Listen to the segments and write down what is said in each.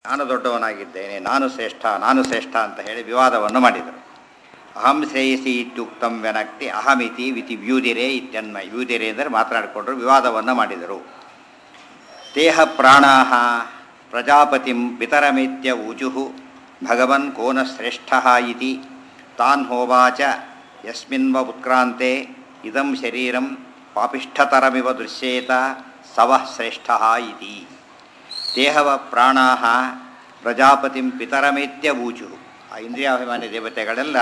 ನಾನು ದೊಡ್ಡವನಾಗಿದ್ದೇನೆ ನಾನು ಶ್ರೇಷ್ಠ ನಾನು ಶ್ರೇಷ್ಠ ಅಂತ ಹೇಳಿ ವಿವಾದವನ್ನು ಮಾಡಿದರು ಅಹಂ ಶ್ರೇಯಸಿ ಇತ್ಯುಕ್ತಂ ವ್ಯನಕ್ತಿ ಅಹಮಿತಿ ವಿತಿ ವ್ಯೂದಿರೆ ಇತ್ಯನ್ಮಯ ವ್ಯೂದಿರೆ ಅಂದರೆ ಮಾತನಾಡಿಕೊಂಡ್ರು ವಿವಾದವನ್ನು ಮಾಡಿದರು ದೇಹ ಪ್ರಾಣಾ ಪ್ರಜಾಪತಿಂ ಪಿತರಮೇತ್ಯ ಊಜು ಭಗವನ್ ಕೋನ ಶ್ರೇಷ್ಠ ಇತಿ ತಾನ್ ಹೋವಾಚ ಯಸ್ಮಿನ್ವ ಉತ್ಕ್ರಾಂತೆ ಇದಂ ಶರೀರಂ ಪಾಪಿಷ್ಠತರಮಿವ ದೃಶ್ಯೇತ ಸವ ಶ್ರೇಷ್ಠ ಇತಿ ದೇಹವ ಪ್ರಾಣಾ ಪ್ರಜಾಪತಿಂ ಪಿತರಮೇತ್ಯ ಊಚು ಆ ಇಂದ್ರಿಯಾಭಿಮಾನಿ ದೇವತೆಗಳೆಲ್ಲ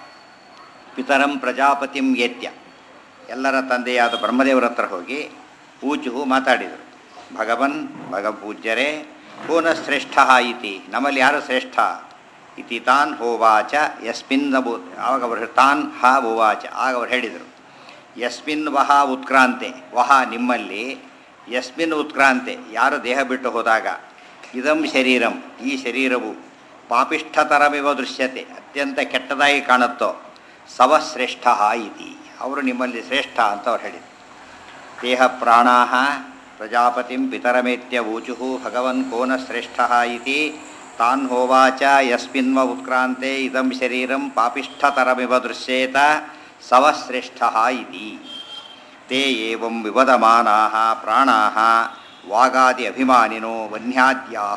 ಪಿತರಂ ಪ್ರಜಾಪತಿಂ ಏತ್ಯ ಎಲ್ಲರ ತಂದೆಯಾದ ಬ್ರಹ್ಮದೇವರ ಹತ್ರ ಹೋಗಿ ಊಚು ಮಾತಾಡಿದರು ಭಗವನ್ ಭಗಪೂಜ್ಯರೇ ಕೋನ ಶ್ರೇಷ್ಠ ಇತಿ ನಮ್ಮಲ್ಲಿ ಯಾರು ಶ್ರೇಷ್ಠ ಇತಿ ತಾನ್ ಹೋವಾಚ ಯಸ್ಮಿನ್ ನಬು ಆವಾಗ ಅವರು ತಾನ್ ಹ ಉವಾಚ ಆಗ ಅವರು ಹೇಳಿದರು ಯಸ್ಮಿನ್ ವಹ ಉತ್ಕ್ರಾಂತೆ ವಹ ನಿಮ್ಮಲ್ಲಿ ಯಸ್ಮಿನ್ ಉತ್ಕ್ರಾಂತೆ ಯಾರು ದೇಹ ಬಿಟ್ಟು ಹೋದಾಗ ಇದಂ ಶರೀರಂ ಈ ಶರೀರವು ಪಾಪಿಷ್ಠತರಮಿವ ದೃಶ್ಯತೆ ಅತ್ಯಂತ ಕೆಟ್ಟದಾಗಿ ಕಾಣುತ್ತೋ ಸವಶ್ರೇಷ್ಠ ಇತಿ ಅವರು ನಿಮ್ಮಲ್ಲಿ ಶ್ರೇಷ್ಠ ಅಂತ ಅವ್ರು ಹೇಳಿದರು ದೇಹ ಪ್ರಾಣಾ ಪ್ರಜಾಪತಿಂ ಪಿತರಮೇತ್ಯ ಊಚು ಭಗವನ್ ಕೋನ ಶ್ರೇಷ್ಠ ಇತಿ ತಾನ್ ಹೋವಾಚ ಯಸ್ಮಿನ್ವ ಉತ್ಕ್ರಾಂತೆ ಇದಂ ಶರೀರಂ ಪಾಪಿಷ್ಠತರಮಿವ ದೃಶ್ಯೇತ ಸವಶ್ರೇಷ್ಠ ಇತಿ ತೇ ಏವಂ ವಿವದಮಾನಾ ಪ್ರಾಣಾ ವಾಗಾದಿ ಅಭಿಮಾನಿನೋ ವನ್ಯಾದ್ಯಾ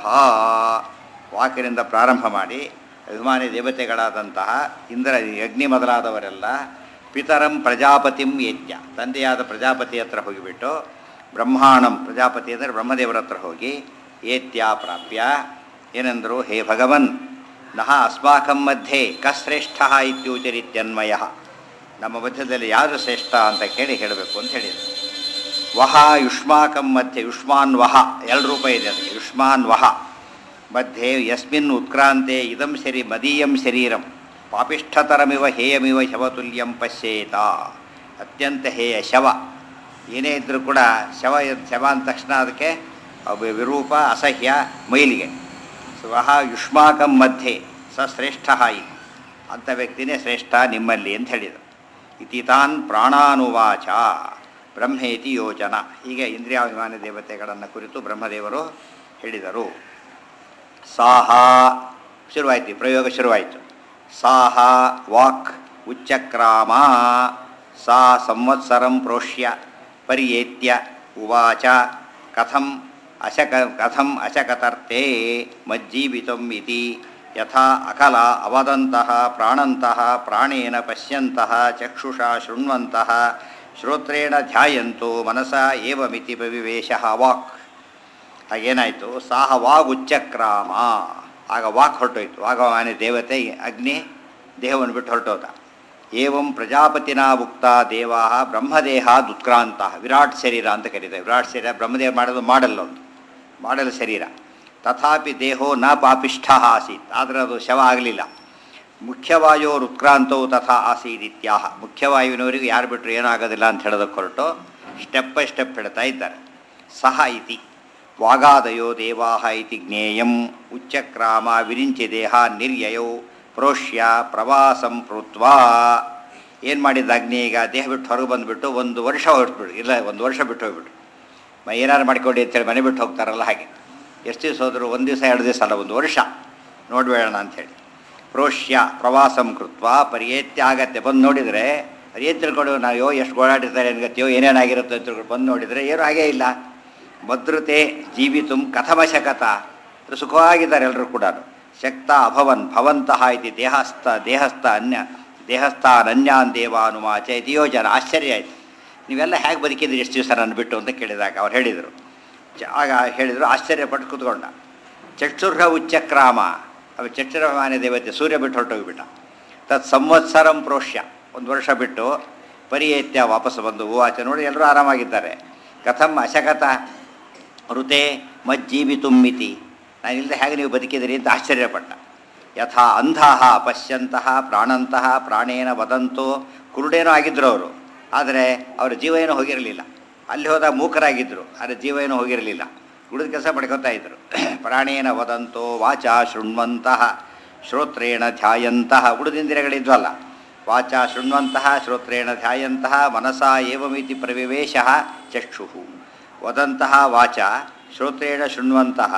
ವಾಕಿನಿಂದ ಪ್ರಾರಂಭ ಮಾಡಿ ಅಭಿಮಾನಿ ದೇವತೆಗಳಾದಂತಹ ಇಂದ್ರ ಅಗ್ನಿ ಮೊದಲಾದವರೆಲ್ಲ ಪಿತರಂ ಪ್ರಜಾಪತಿಂ ಏತ್ಯ ತಂದೆಯಾದ ಪ್ರಜಾಪತಿ ಹತ್ರ ಹೋಗಿಬಿಟ್ಟು ಬ್ರಹ್ಮಾಣಂ ಪ್ರಜಾಪತಿ ಅಂದರೆ ಬ್ರಹ್ಮದೇವರ ಹತ್ರ ಹೋಗಿ ಏತ್ಯ ಪ್ರಾಪ್ಯ ಏನೆಂದರು ಹೇ ಭಗವನ್ ನಹ ಅಸ್ಮಾಕಂ ಮಧ್ಯೆ ಕಶ್ರೇಷ್ಠ ಇತ್ಯೂಚರಿತ್ಯನ್ಮಯ ನಮ್ಮ ಮಧ್ಯದಲ್ಲಿ ಯಾರು ಶ್ರೇಷ್ಠ ಅಂತ ಕೇಳಿ ಹೇಳಬೇಕು ಅಂತ ಹೇಳಿದರು ವಹ ಯುಷ್ಮಾಕಂ ಮಧ್ಯೆ ಯುಷ್ಮಾನ್ ವಹ ಎರಡು ರೂಪ ಇದೆ ಅದಕ್ಕೆ ಯುಷ್ಮಾನ್ ವಹ ಮಧ್ಯೆ ಯಸ್ಮಿನ್ ಉತ್ಕ್ರಾಂತೆ ಇದಂ ಶರೀ ಮದೀಯಂ ಶರೀರಂ ಪಾಪಿಷ್ಠತರಮಿವ ಹೇಯಮಿವ ಶವತುಲ್ಯಂ ಪಶ್ಯೇತ ಅತ್ಯಂತ ಹೇಯ ಶವ ಏನೇ ಇದ್ದರೂ ಕೂಡ ಶವ ಶವ ಅಂದ ತಕ್ಷಣ ಅದಕ್ಕೆ ಅವು ವಿರೂಪ ಅಸಹ್ಯ ಮೈಲಿಗೆ ಸ್ವಹ ಯುಷ್ಮಾಕಂ ಮಧ್ಯೆ ಸ ಶ್ರೇಷ್ಠ ಇತಿ ಅಂಥ ವ್ಯಕ್ತಿನೇ ಶ್ರೇಷ್ಠ ನಿಮ್ಮಲ್ಲಿ ಅಂತ ಹೇಳಿದರು ಇತಿ ತಾನ್ ಪ್ರಾಣಾನುವಾಚ ಬ್ರಹ್ಮೇತಿ ಯೋಜನ ಹೀಗೆ ಇಂದ್ರಿಯಾಭಿಮಾನಿ ದೇವತೆಗಳನ್ನು ಕುರಿತು ಬ್ರಹ್ಮದೇವರು ಹೇಳಿದರು ಸಾಹ ಶುರುವಾಯಿತು ಪ್ರಯೋಗ ಶುರುವಾಯಿತು ಸಾಹ ವಾಕ್ ಉಚ್ಚಕ್ರಾಮ ಸಾ ಸಂವತ್ಸರಂ ಪ್ರೋಷ್ಯ ಪರಿಯೇತ್ಯ ಉವಾಚ ಕಥಂ ಅಶಕ ಕಥಂ ಅಶಕತರ್ತೆ ಮಜ್ಜೀವಿತಂ ಇತಿ ಯಥಾ ಅಕಲ ಅವದಂತಹ ಪ್ರಾಣಂತಹ ಪ್ರಾಣೇನ ಪಶ್ಯಂತಹ ಚಕ್ಷುಷಾ ಶೃಣ್ವಂತಹ ಶ್ರೋತ್ರೇಣ ಧ್ಯಾಯಂತೋ ಮನಸ ಏವಮಿತಿ ವಿವೇಶ ವಾಕ್ ಹಾಗೇನಾಯಿತು ಸಾಹ ವಾಗುಚ್ಚಕ್ರಾಮ ಆಗ ವಾಕ್ ಹೊರಟೋಯ್ತು ಆಗ ಮಾನ್ಯ ದೇವತೆ ಅಗ್ನಿ ದೇಹವನ್ನು ಬಿಟ್ಟು ಹೊರಟೋದ ಏವಂ ಪ್ರಜಾಪತಿನ ಉಕ್ತ ದೇವಾ ಬ್ರಹ್ಮದೇಹ ದುತ್ಕ್ರಾಂತ ವಿರಾಟ್ ಶರೀರ ಅಂತ ಕರೀತಾರೆ ವಿರಾಟ್ ಶರೀರ ಬ್ರಹ್ಮದೇವ ಮಾಡೋದು ಮಾಡಲ್ಲ ಒಂದು ಮಾಡಲ್ ಶರೀರ ತಥಾಪಿ ದೇಹೋ ನ ಪಾಪಿಷ್ಠ ಆಸೀತ್ ಆದರೆ ಅದು ಶವ ಆಗಲಿಲ್ಲ ಮುಖ್ಯವಾಯುವರು ಉತ್ಕ್ರಾಂತವು ತಥಾ ಆಸೀದಿತ್ಯಾಹ ಮುಖ್ಯವಾಯುವಿನವರಿಗೂ ಯಾರು ಬಿಟ್ಟರು ಏನಾಗೋದಿಲ್ಲ ಅಂತ ಹೇಳೋದಕ್ಕೆ ಹೊರಟು ಸ್ಟೆಪ್ ಬೈ ಸ್ಟೆಪ್ ಹೇಳ್ತಾ ಇದ್ದಾರೆ ಸಹ ಇತಿ ವಾಗಾದಯೋ ದೇವಾ ಇತಿ ಜ್ಞೇಯಂ ಉಚ್ಚಕ್ರಾಮ ವಿರಿಂಚಿ ದೇಹ ನಿರ್ಯಯೌ ಪ್ರೋಷ್ಯ ಪ್ರವಾಸಂ ಕೃತ್ವಾ ಏನು ಮಾಡಿದ ಅಗ್ನಿ ಈಗ ದೇಹ ಬಿಟ್ಟು ಹೊರಗೆ ಬಂದುಬಿಟ್ಟು ಒಂದು ವರ್ಷ ಹೊರಟ್ಬಿಡು ಇಲ್ಲ ಒಂದು ವರ್ಷ ಬಿಟ್ಟು ಹೋಗ್ಬಿಟ್ಟು ಏನಾರು ಮಾಡ್ಕೊಂಡು ಅಂತೇಳಿ ಮನೆ ಬಿಟ್ಟು ಹೋಗ್ತಾರಲ್ಲ ಹಾಗೆ ಎಷ್ಟು ದಿವಸ ಹೋದರು ಒಂದು ದಿವಸ ಎರಡು ದಿವಸ ಅಲ್ಲ ಒಂದು ವರ್ಷ ನೋಡ್ಬೇಡೋಣ ಅಂಥೇಳಿ ಪ್ರೋಷ್ಯ ಪ್ರವಾಸಂ ಕೃತ್ವ ಪರಿಯೇತ್ಯ ಆಗತ್ತೆ ಬಂದು ನೋಡಿದರೆ ಅದೇನು ತಿಳ್ಕೊಂಡು ನಾವು ಯೋ ಎಷ್ಟು ಗೋಳಾಡಿರ್ತಾರೆ ಅನ್ಗತ್ತೆಯೋ ಏನೇನಾಗಿರುತ್ತೆ ಅಂತ ತಿಳ್ಕೊಂಡು ಬಂದು ನೋಡಿದರೆ ಏನೂ ಹಾಗೇ ಇಲ್ಲ ಭದ್ರತೆ ಜೀವಿತು ಕಥಮಶಕತ ಸುಖವಾಗಿದ್ದಾರೆ ಎಲ್ಲರೂ ಕೂಡ ಶಕ್ತ ಅಭವನ್ ಭವಂತಹ ಇತಿ ದೇಹಸ್ಥ ದೇಹಸ್ಥ ಅನ್ಯ ದೇಹಸ್ಥ ಅನನ್ಯಾನ್ ದೇವಾನುಮಾಚ ಇತಿ ಯೋಜನ ಆಶ್ಚರ್ಯ ಆಯಿತು ನೀವೆಲ್ಲ ಹೇಗೆ ಬದುಕಿದ್ರಿ ಎಷ್ಟು ದಿವಸ ನನ್ನ ಬಿಟ್ಟು ಅಂತ ಕೇಳಿದಾಗ ಅವ್ರು ಹೇಳಿದರು ಆಗ ಹೇಳಿದರು ಆಶ್ಚರ್ಯಪಟ್ಟು ಕೂತ್ಕೊಂಡ ಚಕ್ಷುರ್ಹ ಉಚ್ಚಕ್ರಾಮ ಅವ ಚಕ್ಷುರಮಾನ್ಯ ದೇವತೆ ಸೂರ್ಯ ಬಿಟ್ಟು ಹೊರಟೋಗಿಬಿಟ್ಟ ತತ್ ಸಂವತ್ಸರಂ ಪ್ರೋಷ್ಯ ಒಂದು ವರ್ಷ ಬಿಟ್ಟು ಪರಿಯೇತ್ಯ ವಾಪಸ್ ಬಂದು ಹೂವಾಚ ನೋಡಿ ಎಲ್ಲರೂ ಆರಾಮಾಗಿದ್ದಾರೆ ಕಥಂ ಅಶಕತ ಋತೆ ಮಜ್ಜೀವಿತುಮ್ಮಿತಿ ನಾನು ಇಲ್ಲದೆ ಹೇಗೆ ನೀವು ಬದುಕಿದಿರಿ ಅಂತ ಆಶ್ಚರ್ಯಪಟ್ಟ ಯಥಾ ಅಂಧಃ ಪಶ್ಯಂತಹ ಪ್ರಾಣಂತಹ ಪ್ರಾಣೇನ ವದಂತೋ ಕುರುಡೇನೋ ಆಗಿದ್ದರು ಅವರು ಆದರೆ ಅವರ ಜೀವ ಏನೂ ಹೋಗಿರಲಿಲ್ಲ ಅಲ್ಲಿ ಹೋದಾಗ ಮೂಕರಾಗಿದ್ದರು ಆದರೆ ಜೀವ ಏನೂ ಹೋಗಿರಲಿಲ್ಲ ಉಳಿದ ಕೆಲಸ ಪಡ್ಕೊತಾ ಇದ್ದರು ಪ್ರಾಣೇನ ವದಂತೋ ವಾಚ ಶೃಣ್ವಂತಹ ಶ್ರೋತ್ರೇಣ ಧ್ಯಾಯಂತಹ ಉಳಿದಿಂದಿರಗಳಿದ್ವಲ್ಲ ವಾಚ ಶೃಣ್ವಂತಹ ಶ್ರೋತ್ರೇಣ ಧ್ಯಾಯಂತಹ ಮನಸ ಏವಮಿತಿ ಪ್ರವಿವೇಶ ಚಕ್ಷು ವದಂತಹ ವಾಚ ಶ್ರೋತ್ರೇಣ ಶೃಣ್ವಂತಹ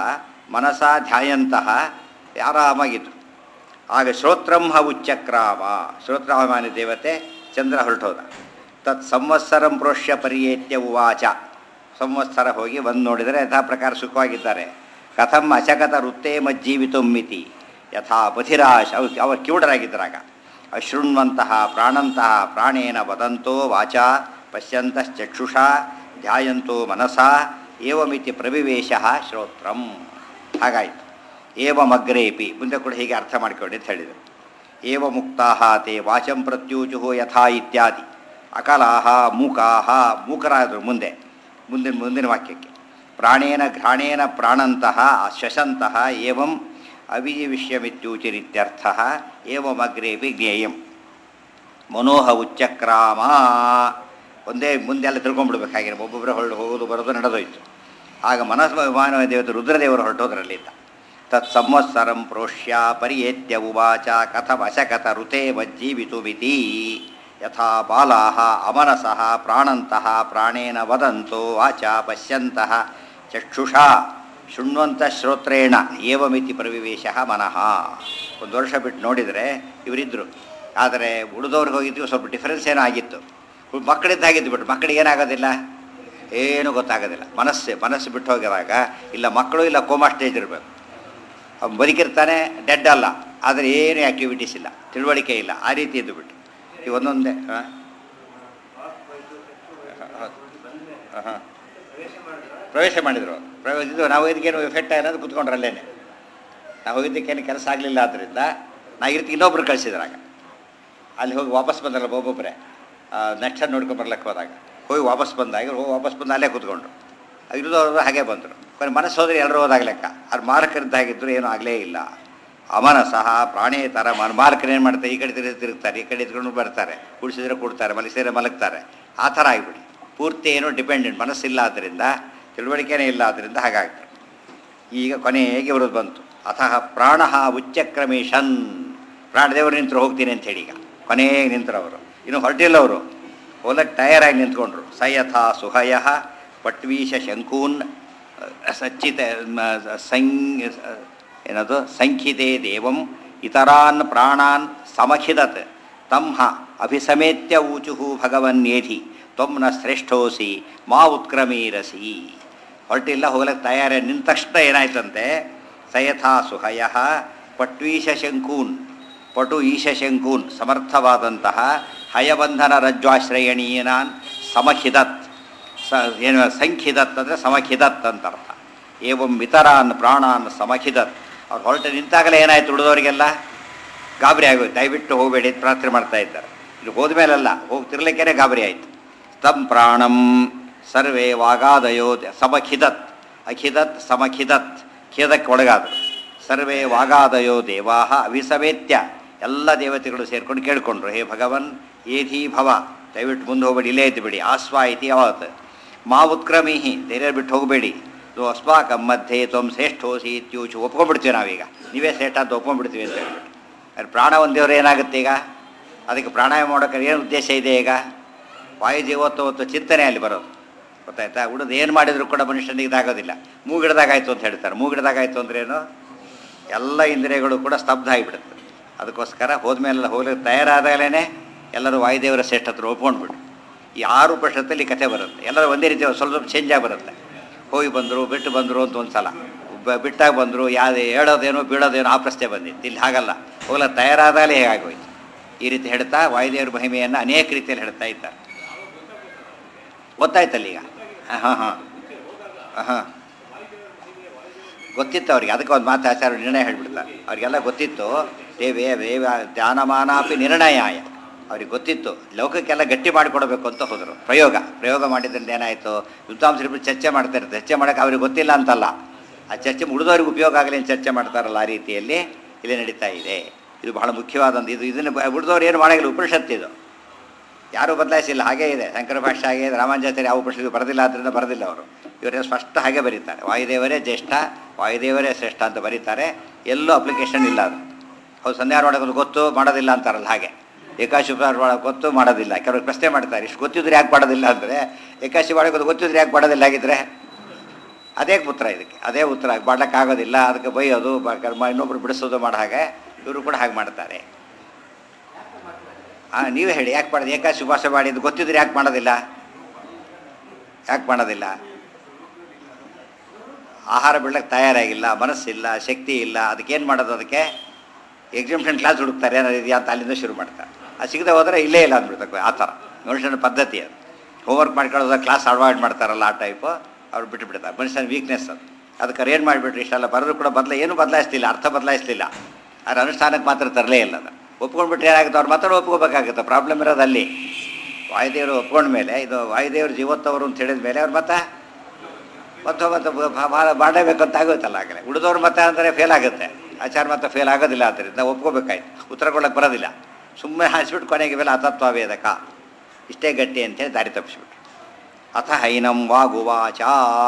ಮನಸ ಧ್ಯಾಯಂತಹ ಆರಾಮಾಗಿದ್ರು ಆಗ ಶ್ರೋತ್ರಂಹ ಉಚ್ಚಕ್ರಾಮ ಶ್ರೋತ್ರಾಭಿಮಾನಿ ದೇವತೆ ಚಂದ್ರ ಹೊರಟೋದ ತತ್ ಸಂವತ್ಸರಂ ಪ್ರೋಷ್ಯ ಪರಿಯೇತ್ಯ ಉವಾಚ ಸಂವತ್ಸರ ಹೋಗಿ ಬಂದು ನೋಡಿದರೆ ಯಥಾ ಪ್ರಕಾರ ಸುಖವಾಗಿದ್ದಾರೆ ಕಥಂ ಅಶಕತ ವೃತ್ತೇ ಮಜ್ಜೀವಿತು ಮಿತಿ ಯಥಾ ಬಧಿರಾಶ್ ಅವ್ರು ಅವರು ಕಿವುಡರಾಗಿದ್ದರಾಗ ಅಶೃಣ್ವಂತಹ ಪ್ರಾಣಂತಹ ಪ್ರಾಣೇನ ವದಂತೋ ವಾಚ ಪಶ್ಯಂತಶ್ಚಕ್ಷುಷಾ ಧ್ಯಾಯಂತೋ ಮನಸಾ ಏವಮಿತಿ ಪ್ರವಿವೇಶ ಶ್ರೋತ್ರಂ ಹಾಗಾಯಿತು ಏವಮಗ್ರೇಪಿ ಮುಂದೆ ಕೂಡ ಹೀಗೆ ಅರ್ಥ ಮಾಡಿಕೊಳ್ಳಿ ಅಂತ ಹೇಳಿದರು ಏವ ಮುಕ್ತಾಹ ತೇ ವಾಚಂ ಪ್ರತ್ಯೂಚು ಯಥಾ ಇತ್ಯಾದಿ ಅಕಲಾಹ ಮೂಕಾಹ ಮೂಕರಾದರು ಮುಂದೆ ಮುಂದಿನ ಮುಂದಿನ ವಾಕ್ಯಕ್ಕೆ ಪ್ರಾಣೇನ ಘ್ರಾಣೇನ ಪ್ರಾಣಂತಹ ಶ್ವಸಂತಹ ಏವಂ ಅವಿವಿಷ್ಯಮಿತ್ಯೂಚಿರಿತ್ಯರ್ಥ ಏವಮಗ್ರೇಪಿ ಜ್ಞೇಯಂ ಮನೋಹ ಉಚ್ಚಕ್ರಾಮ ಒಂದೇ ಮುಂದೆಲ್ಲ ತಿಳ್ಕೊಂಡ್ಬಿಡ್ಬೇಕಾಗಿದೆ ಒಬ್ಬೊಬ್ಬರೇ ಹೊರಡು ಹೋಗೋದು ಬರೋದು ನಡೆದೋಯ್ತು ಆಗ ಮನಸ್ವಿಮಾನ ದೇವತೆ ರುದ್ರದೇವರು ಹೊರಟೋದ್ರಲ್ಲಿದ್ದ ತತ್ ಸಂವತ್ಸರಂ ಪ್ರೋಷ್ಯ ಪರಿಯೇತ್ಯ ಉವಾಚ ಕಥಮಶಕತ ಋತೆ ಮಜ್ಜೀವಿತುಮಿತಿ ಯಥಾ ಬಾಲಾಹ ಅಮನಸಃ ಪ್ರಾಣಂತಹ ಪ್ರಾಣೇನ ವದಂತೋ ವಾಚ ಪಶ್ಯಂತಹ ಚಕ್ಷುಷಾ ಶೃಣ್ವಂತ ಶ್ರೋತ್ರೇಣ ಏವಮಿತಿ ಪ್ರವಿವೇಶ ಮನಃ ಒಂದು ವರ್ಷ ಬಿಟ್ಟು ನೋಡಿದರೆ ಇವರಿದ್ದರು ಆದರೆ ಉಳಿದವ್ರಿಗೆ ಹೋಗಿದ್ವಿ ಸ್ವಲ್ಪ ಡಿಫರೆನ್ಸ್ ಏನೋ ಆಗಿತ್ತು ಮಕ್ಕಳಿದ್ದ ಆಗಿದ್ದು ಬಿಟ್ಟು ಮಕ್ಕಳಿಗೆ ಏನಾಗೋದಿಲ್ಲ ಏನೂ ಗೊತ್ತಾಗೋದಿಲ್ಲ ಮನಸ್ಸು ಮನಸ್ಸು ಬಿಟ್ಟು ಹೋಗಿದಾಗ ಇಲ್ಲ ಮಕ್ಕಳು ಇಲ್ಲ ಕೋಮಾ ಸ್ಟೇಜ್ ಇರಬೇಕು ಅವ್ನು ಬದುಕಿರ್ತಾನೆ ಡೆಡ್ ಅಲ್ಲ ಆದರೆ ಏನೂ ಆ್ಯಕ್ಟಿವಿಟೀಸ್ ಇಲ್ಲ ತಿಳುವಳಿಕೆ ಇಲ್ಲ ಆ ರೀತಿ ಇದ್ದು ಬಿಟ್ಟು ಈ ಒಂದೊಂದೇ ಹಾಂ ಹಾಂ ಪ್ರವೇಶ ಮಾಡಿದರು ಪ್ರವೇಶ ಇದು ನಾವು ಇದಕ್ಕೇನು ಎಫೆಕ್ಟ್ ಆಗಿರೋದು ಕೂತ್ಕೊಂಡ್ರೆ ಅಲ್ಲೇನೆ ನಾವು ಹೋಗಿದ್ದಕ್ಕೇನು ಕೆಲಸ ಆಗಲಿಲ್ಲ ಆದ್ದರಿಂದ ನಾ ಇರ್ತಿ ಇನ್ನೊಬ್ರು ಕಳಿಸಿದ್ರಾಗ ಅಲ್ಲಿ ಹೋಗಿ ವಾಪಸ್ ಬಂದಲ್ಲ ಒಬ್ಬೊಬ್ಬರೇ ನೆಕ್ಸ್ಟ್ ನೋಡ್ಕೊಂಡು ಬರ್ಲಿಕ್ಕೆ ಹೋದಾಗ ಹೋಗಿ ವಾಪಸ್ ಬಂದಾಗ ಹೋಗಿ ವಾಪಸ್ ಬಂದು ಅಲ್ಲೇ ಕೂತ್ಕೊಂಡ್ರು ಇರೋದವ್ರು ಹಾಗೆ ಬಂದರು ಕೊನೆ ಮನಸ್ಸು ಹೋದ್ರೆ ಎಲ್ಲರೂ ಹೋದಾಗ ಲೆಕ್ಕ ಅದು ಮಾರಕರಿದ್ದಾಗಿದ್ದರು ಏನೂ ಆಗಲೇ ಇಲ್ಲ ಅಮನ ಸಹ ಪ್ರಾಣೇತರ ಮನ ಮಾರಕರು ಏನು ಮಾಡ್ತಾರೆ ಈ ಕಡೆ ತಿರುಗಿ ತಿರುಗ್ತಾರೆ ಈ ಕಡೆ ಎತ್ಕೊಂಡು ಬರ್ತಾರೆ ಕುಡಿಸಿದ್ರೆ ಕೊಡ್ತಾರೆ ಮಲಗಿಸಿದ್ರೆ ಮಲಗ್ತಾರೆ ಆ ಥರ ಆಗಿಬಿಡಿ ಪೂರ್ತಿ ಏನು ಡಿಪೆಂಡೆಂಟ್ ಮನಸ್ಸಿಲ್ಲ ಆದ್ದರಿಂದ ತಿಳುವಳಿಕೆನೇ ಇಲ್ಲ ಆದ್ದರಿಂದ ಹಾಗಾಗ್ತದೆ ಈಗ ಕೊನೆಗೆ ಬರೋದು ಬಂತು ಅತಃ ಪ್ರಾಣ ಉಚ್ಚಕ್ರಮೇಶನ್ ಪ್ರಾಣದೇವರು ನಿಂತರು ಹೋಗ್ತೀನಿ ಅಂತ ಹೇಳಿ ಈಗ ಕೊನೆಗೆ ನಿಂತರು ಅವರು ಇನ್ನು ಹೊರಟಿಲ್ಲ ಅವರು ಹೋಲಕ್ಕೆ ಟಯರಾಗಿ ನಿಂತ್ಕೊಂಡ್ರು ಸಯಥ ಸುಹಯ ಪಟ್ವೀಶ ಶಂಕೂನ್ ಸಚ್ಚಿತ ಸಂ ಏನದು ಸಂಖಿತೆ ದೇವಂ ಇತರಾನ್ ಪ್ರಾಣಾನ್ ಸಮಖಿದತ್ ತಮ್ಮ ಅಭಿಸಮೇತ್ಯ ಊಚು ಭಗವನ್ಯೇಧಿ ತ್ವಂ ನ ಶ್ರೇಷ್ಠೋಸಿ ಮಾ ಉತ್ಕ್ರಮೀರಸಿ ಹೊರಟಿಲ್ಲ ಹೋಗ್ಲಿಕ್ಕೆ ತಯಾರಿ ನಿಂತ ತಕ್ಷಣ ಏನಾಯ್ತಂತೆ ಸಯಥಾ ಸುಹಯ ಪಟ್ವೀಶ ಶಂಕೂನ್ ಪಟು ಈಶ ಶಂಕೂನ್ ಸಮರ್ಥವಾದಂತಹ ಹಯಬಂಧನ ರಜ್ವಾಶ್ರಯಣೀಯನಾನ್ ಸಮಖಿದತ್ ಸ ಏನು ಸಂಖಿದತ್ ಅಂದರೆ ಸಮಖಿದತ್ ಅಂತ ಅರ್ಥ ಏವಂ ಇತರಾನ್ ಪ್ರಾಣಾನ್ ಸಮಖಿದತ್ ಅವ್ರು ಹೊರಟು ನಿಂತಾಗಲೇ ಏನಾಯ್ತು ಉಳಿದವರಿಗೆಲ್ಲ ಗಾಬರಿ ಆಗೋಯ್ತು ದಯವಿಟ್ಟು ಹೋಗಬೇಡಿ ಅಂತ ಪ್ರಾರ್ಥನೆ ಮಾಡ್ತಾ ಇದ್ದಾರೆ ಇಲ್ಲಿ ಹೋದ್ಮೇಲಲ್ಲ ಹೋಗ್ತಿರ್ಲಿಕ್ಕೇನೆ ಗಾಬರಿ ಆಯಿತು ತಂ ಪ್ರಾಣಂ ಸರ್ವೇ ವಾಗಾದಯೋ ಸಮಖಿದತ್ ಅಖಿದತ್ ಸಮಖಿದತ್ ಖೇದಕ್ಕೆ ಒಳಗಾದರು ಸರ್ವೇ ವಾಗಾದಯೋ ದೇವಾ ಅವಿಸವೇತ್ಯ ಎಲ್ಲ ದೇವತೆಗಳು ಸೇರ್ಕೊಂಡು ಕೇಳಿಕೊಂಡ್ರು ಹೇ ಭಗವನ್ ಏಧೀ ಭವ ದಯವಿಟ್ಟು ಮುಂದೆ ಹೋಗಬೇಡಿ ಇಲ್ಲೇ ಇದ್ದು ಬಿಡಿ ಆಸ್ವಾ ಇತಿ ಯಾವತ್ ಮಾ ಉತ್ಕ್ರಮೀಹಿ ಧೈರ್ಯ ಬಿಟ್ಟು ಹೋಗಬೇಡಿ ಇದು ಅಸ್ಮಾಕಂ ಮಧ್ಯೆ ತ್ವಂ ಶ್ರೇಷ್ಠೋಸಿ ಇತ್ಯೂಚು ಒಪ್ಕೊಂಡ್ಬಿಡ್ತೀವಿ ನಾವೀಗ ನೀವೇ ಶ್ರೇಷ್ಠ ಅಂತ ಒಪ್ಕೊಂಡ್ಬಿಡ್ತೀವಿ ಅಂತ ಹೇಳ್ಬಿಟ್ಟು ಅದು ಪ್ರಾಣ ಒಂದೇವ್ರು ಏನಾಗುತ್ತೆ ಈಗ ಅದಕ್ಕೆ ಪ್ರಾಣಾಯಾಮ ಮಾಡೋಕೆ ಏನು ಉದ್ದೇಶ ಇದೆ ಈಗ ವಾಯುಜೀವತ್ತು ಹೊತ್ತು ಚಿಂತನೆ ಅಲ್ಲಿ ಬರೋದು ಗೊತ್ತಾಯ್ತಾ ಉಳಿದು ಏನು ಮಾಡಿದ್ರು ಕೂಡ ಮನುಷ್ಯನಿಗೆ ಇದಾಗೋದಿಲ್ಲ ಮೂಗಿಡ್ದಾಗಾಯ್ತು ಅಂತ ಹೇಳ್ತಾರೆ ಮೂಗಿಡ್ದಾಗಾಯ್ತು ಅಂದ್ರೇನು ಎಲ್ಲ ಇಂದ್ರಿಯಗಳು ಕೂಡ ಸ್ತಬ್ಧ ಆಗಿಬಿಡುತ್ತೆ ಅದಕ್ಕೋಸ್ಕರ ಹೋದ್ಮೇಲೆ ಹೋಗ್ಲಿಕ್ಕೆ ತಯಾರಾದಾಗಲೇ ಎಲ್ಲರೂ ವಾಯುದೇವರ ಶ್ರೇಷ್ಠತ್ರ ಒಪ್ಕೊಂಡ್ಬಿಡು ಈ ಆರು ಪಕ್ಷದಲ್ಲಿ ಕಥೆ ಬರುತ್ತೆ ಎಲ್ಲರೂ ಒಂದೇ ರೀತಿ ಸ್ವಲ್ಪ ಸ್ವಲ್ಪ ಚೇಂಜ್ ಆಗಿ ಬರುತ್ತೆ ಹೋಗಿ ಬಂದರು ಬಿಟ್ಟು ಬಂದರು ಅಂತ ಒಂದು ಸಲ ಬ- ಬಿಟ್ಟಾಗ ಬಂದರು ಯಾವ್ದು ಹೇಳೋದೇನೋ ಬೀಳೋದೇನೋ ಆ ಪ್ರಶ್ನೆ ಬಂದಿತ್ತು ಇಲ್ಲಿ ಹಾಗಲ್ಲ ಹೋಗ್ಲ ತಯಾರಾದಾಗಲೇ ಹೇಗಾಗೋಯ್ತು ಈ ರೀತಿ ಹೇಳ್ತಾ ವಾಯುದೇವರ ಮಹಿಮೆಯನ್ನು ಅನೇಕ ರೀತಿಯಲ್ಲಿ ಹೇಳ್ತಾ ಇದ್ದಾರೆ ಗೊತ್ತಾಯ್ತಲ್ಲ ಈಗ ಹಾಂ ಹಾಂ ಹಾಂ ಗೊತ್ತಿತ್ತು ಅವ್ರಿಗೆ ಅದಕ್ಕೆ ಒಂದು ಮಾತು ಆಚಾರ್ಯ ನಿರ್ಣಯ ಹೇಳ್ಬಿಡ್ತಾರೆ ಅವ್ರಿಗೆಲ್ಲ ಗೊತ್ತಿತ್ತು ದೇವೇ ವೇವ ಧ್ಯಾನಮಾನಾಪಿ ನಿರ್ಣಯಾಯ ಅವ್ರಿಗೆ ಗೊತ್ತಿತ್ತು ಲೋಕಕ್ಕೆಲ್ಲ ಗಟ್ಟಿ ಮಾಡಿಕೊಡ್ಬೇಕು ಅಂತ ಹೋದರು ಪ್ರಯೋಗ ಪ್ರಯೋಗ ಮಾಡಿದ್ರಿಂದ ಏನಾಯಿತು ವಿದ್ವಾಂಸರು ಚರ್ಚೆ ಮಾಡ್ತಾ ಇರ್ತಾರೆ ಚರ್ಚೆ ಮಾಡೋಕೆ ಅವ್ರಿಗೆ ಗೊತ್ತಿಲ್ಲ ಅಂತಲ್ಲ ಆ ಚರ್ಚೆ ಉಳಿದವ್ರಿಗೆ ಉಪಯೋಗ ಆಗಲಿ ಅಂತ ಚರ್ಚೆ ಮಾಡ್ತಾರಲ್ಲ ಆ ರೀತಿಯಲ್ಲಿ ಇಲ್ಲಿ ನಡೀತಾ ಇದೆ ಇದು ಬಹಳ ಮುಖ್ಯವಾದಂಥ ಇದು ಇದನ್ನು ಉಳಿದವ್ರು ಏನು ಮಾಡೋಂಗಿಲ್ಲ ಉಪನಿಷತ್ತು ಇದು ಯಾರೂ ಬದಲಾಯಿಸಿಲ್ಲ ಹಾಗೇ ಇದೆ ಶಂಕರ ಭಾಷೆ ಹಾಗೆ ಇದೆ ರಾಮಾಂಜಾಚಾರ್ಯ ಯಾವ ಉಪನಿಷತ್ತು ಬರೆದಿಲ್ಲ ಆದ್ದರಿಂದ ಬರೆದಿಲ್ಲ ಅವರು ಇವರೇ ಸ್ಪಷ್ಟ ಹಾಗೆ ಬರೀತಾರೆ ವಾಯುದೇವರೇ ಜ್ಯೇಷ್ಠ ವಾಯುದೇವರೇ ಶ್ರೇಷ್ಠ ಅಂತ ಬರೀತಾರೆ ಎಲ್ಲೂ ಅಪ್ಲಿಕೇಶನ್ ಇಲ್ಲ ಅದು ಹೌದು ಸಂಧ್ಯಾ ಮಾಡೋದು ಗೊತ್ತು ಮಾಡೋದಿಲ್ಲ ಅಂತಾರಲ್ಲ ಹಾಗೆ ಏಕಾಶಿ ಉಪವಾಸ ಮಾಡೋದು ಗೊತ್ತು ಮಾಡೋದಿಲ್ಲ ಕೆಲವರು ಪ್ರಶ್ನೆ ಮಾಡ್ತಾರೆ ಇಷ್ಟು ಗೊತ್ತಿದ್ರೆ ಯಾಕೆ ಮಾಡೋದಿಲ್ಲ ಅಂದರೆ ಏಕಾಶಿ ಮಾಡೋದು ಗೊತ್ತಿದ್ರೆ ಯಾಕೆ ಮಾಡೋದಿಲ್ಲ ಹಾಗಿದ್ರೆ ಅದೇ ಉತ್ತರ ಇದಕ್ಕೆ ಅದೇ ಉತ್ತರ ಆಗೋದಿಲ್ಲ ಅದಕ್ಕೆ ಬೈಯೋದು ಬೇಕಾದ್ರೆ ಮ- ಇನ್ನೊಬ್ರು ಬಿಡಿಸೋದು ಮಾಡೋ ಹಾಗೆ ಇವರು ಕೂಡ ಹಾಗೆ ಮಾಡ್ತಾರೆ ಹಾಂ ನೀವೇ ಹೇಳಿ ಯಾಕೆ ಮಾಡೋದು ಏಕಾಶ ಉಪವಾಸ ಮಾಡಿ ಅಂತ ಗೊತ್ತಿದ್ರೆ ಯಾಕೆ ಮಾಡೋದಿಲ್ಲ ಯಾಕೆ ಮಾಡೋದಿಲ್ಲ ಆಹಾರ ಬಿಡ್ಲಿಕ್ಕೆ ತಯಾರಾಗಿಲ್ಲ ಮನಸ್ಸಿಲ್ಲ ಶಕ್ತಿ ಇಲ್ಲ ಅದಕ್ಕೇನು ಮಾಡೋದು ಅದಕ್ಕೆ ಎಕ್ಸಿಬಿಷನ್ ಕ್ಲಾಸ್ ಹುಡುಕ್ತಾರೆ ಏನಾರು ಇದೆಯಾ ಅಂತ ಅಲ್ಲಿಂದ ಶುರು ಮಾಡ್ತಾರೆ ಅದು ಸಿಗದೆ ಹೋದರೆ ಇಲ್ಲೇ ಇಲ್ಲ ಅಂದ್ಬಿಡ್ತಕ್ಕ ಆ ಥರ ಮನುಷ್ಯನ ಪದ್ಧತಿ ಅದು ಹೋಮ್ವರ್ಕ್ ಮಾಡ್ಕೊಳ್ಳೋದು ಕ್ಲಾಸ್ ಅವಾಯ್ಡ್ ಮಾಡ್ತಾರಲ್ಲ ಆ ಟೈಪು ಅವ್ರು ಬಿಟ್ಟು ಬಿಡ್ತಾರೆ ಮನುಷ್ಯನ ವೀಕ್ನೆಸ್ ಅದು ಅದಕ್ಕೆ ಏನು ಮಾಡಿಬಿಟ್ರಿ ಇಷ್ಟೆಲ್ಲ ಬರೋದು ಕೂಡ ಬದಲ ಏನೂ ಬದಲಾಯಿಸ್ಲಿಲ್ಲ ಅರ್ಥ ಬದಲಾಯಿಸಲಿಲ್ಲ ಅದ್ರ ಅನುಷ್ಠಾನಕ್ಕೆ ಮಾತ್ರ ತರಲೇ ಇಲ್ಲ ಅದು ಒಪ್ಕೊಂಡ್ಬಿಟ್ರೆ ಏನಾಗುತ್ತೆ ಅವ್ರು ಮಾತ್ರ ಒಪ್ಕೋಬೇಕಾಗುತ್ತೆ ಪ್ರಾಬ್ಲಮ್ ಇರೋದು ಅಲ್ಲಿ ವಾಯುದೇವರು ಒಪ್ಕೊಂಡ್ಮೇಲೆ ಇದು ವಾಯುದೇವರು ಜೀವತ್ತವರು ಅಂತ ಹೇಳಿದ ಮೇಲೆ ಅವ್ರು ಮತ್ತೆ ಮತ್ತು ಮತ್ತು ಮಾಡಬೇಕಂತ ಆಗುತ್ತಲ್ಲ ಆಗಲೇ ಉಳಿದವ್ರು ಮತ್ತೆ ಅಂದರೆ ಫೇಲ್ ಆಗುತ್ತೆ ಆಚಾರ ಮತ್ತೆ ಫೇಲ್ ಆಗೋದಿಲ್ಲ ಆದ್ದರಿಂದ ಒಪ್ಕೋಬೇಕಾಯ್ತು ಉತ್ತರ ಕೊಡೋಕ್ಕೆ ಬರೋದಿಲ್ಲ ಸುಮ್ಮನೆ ಹಾಸ್ಬಿಟ್ಟು ಕೊನೆಗೆ ಮೇಲೆ ಅತತ್ವ ವೇದಕ ಇಷ್ಟೇ ಗಟ್ಟಿ ಅಂತೇಳಿ ದಾರಿ ತಪ್ಪಿಸ್ಬಿಟ್ರು ಅಥ ಹೈನಂ ವಾಗುವಾಚ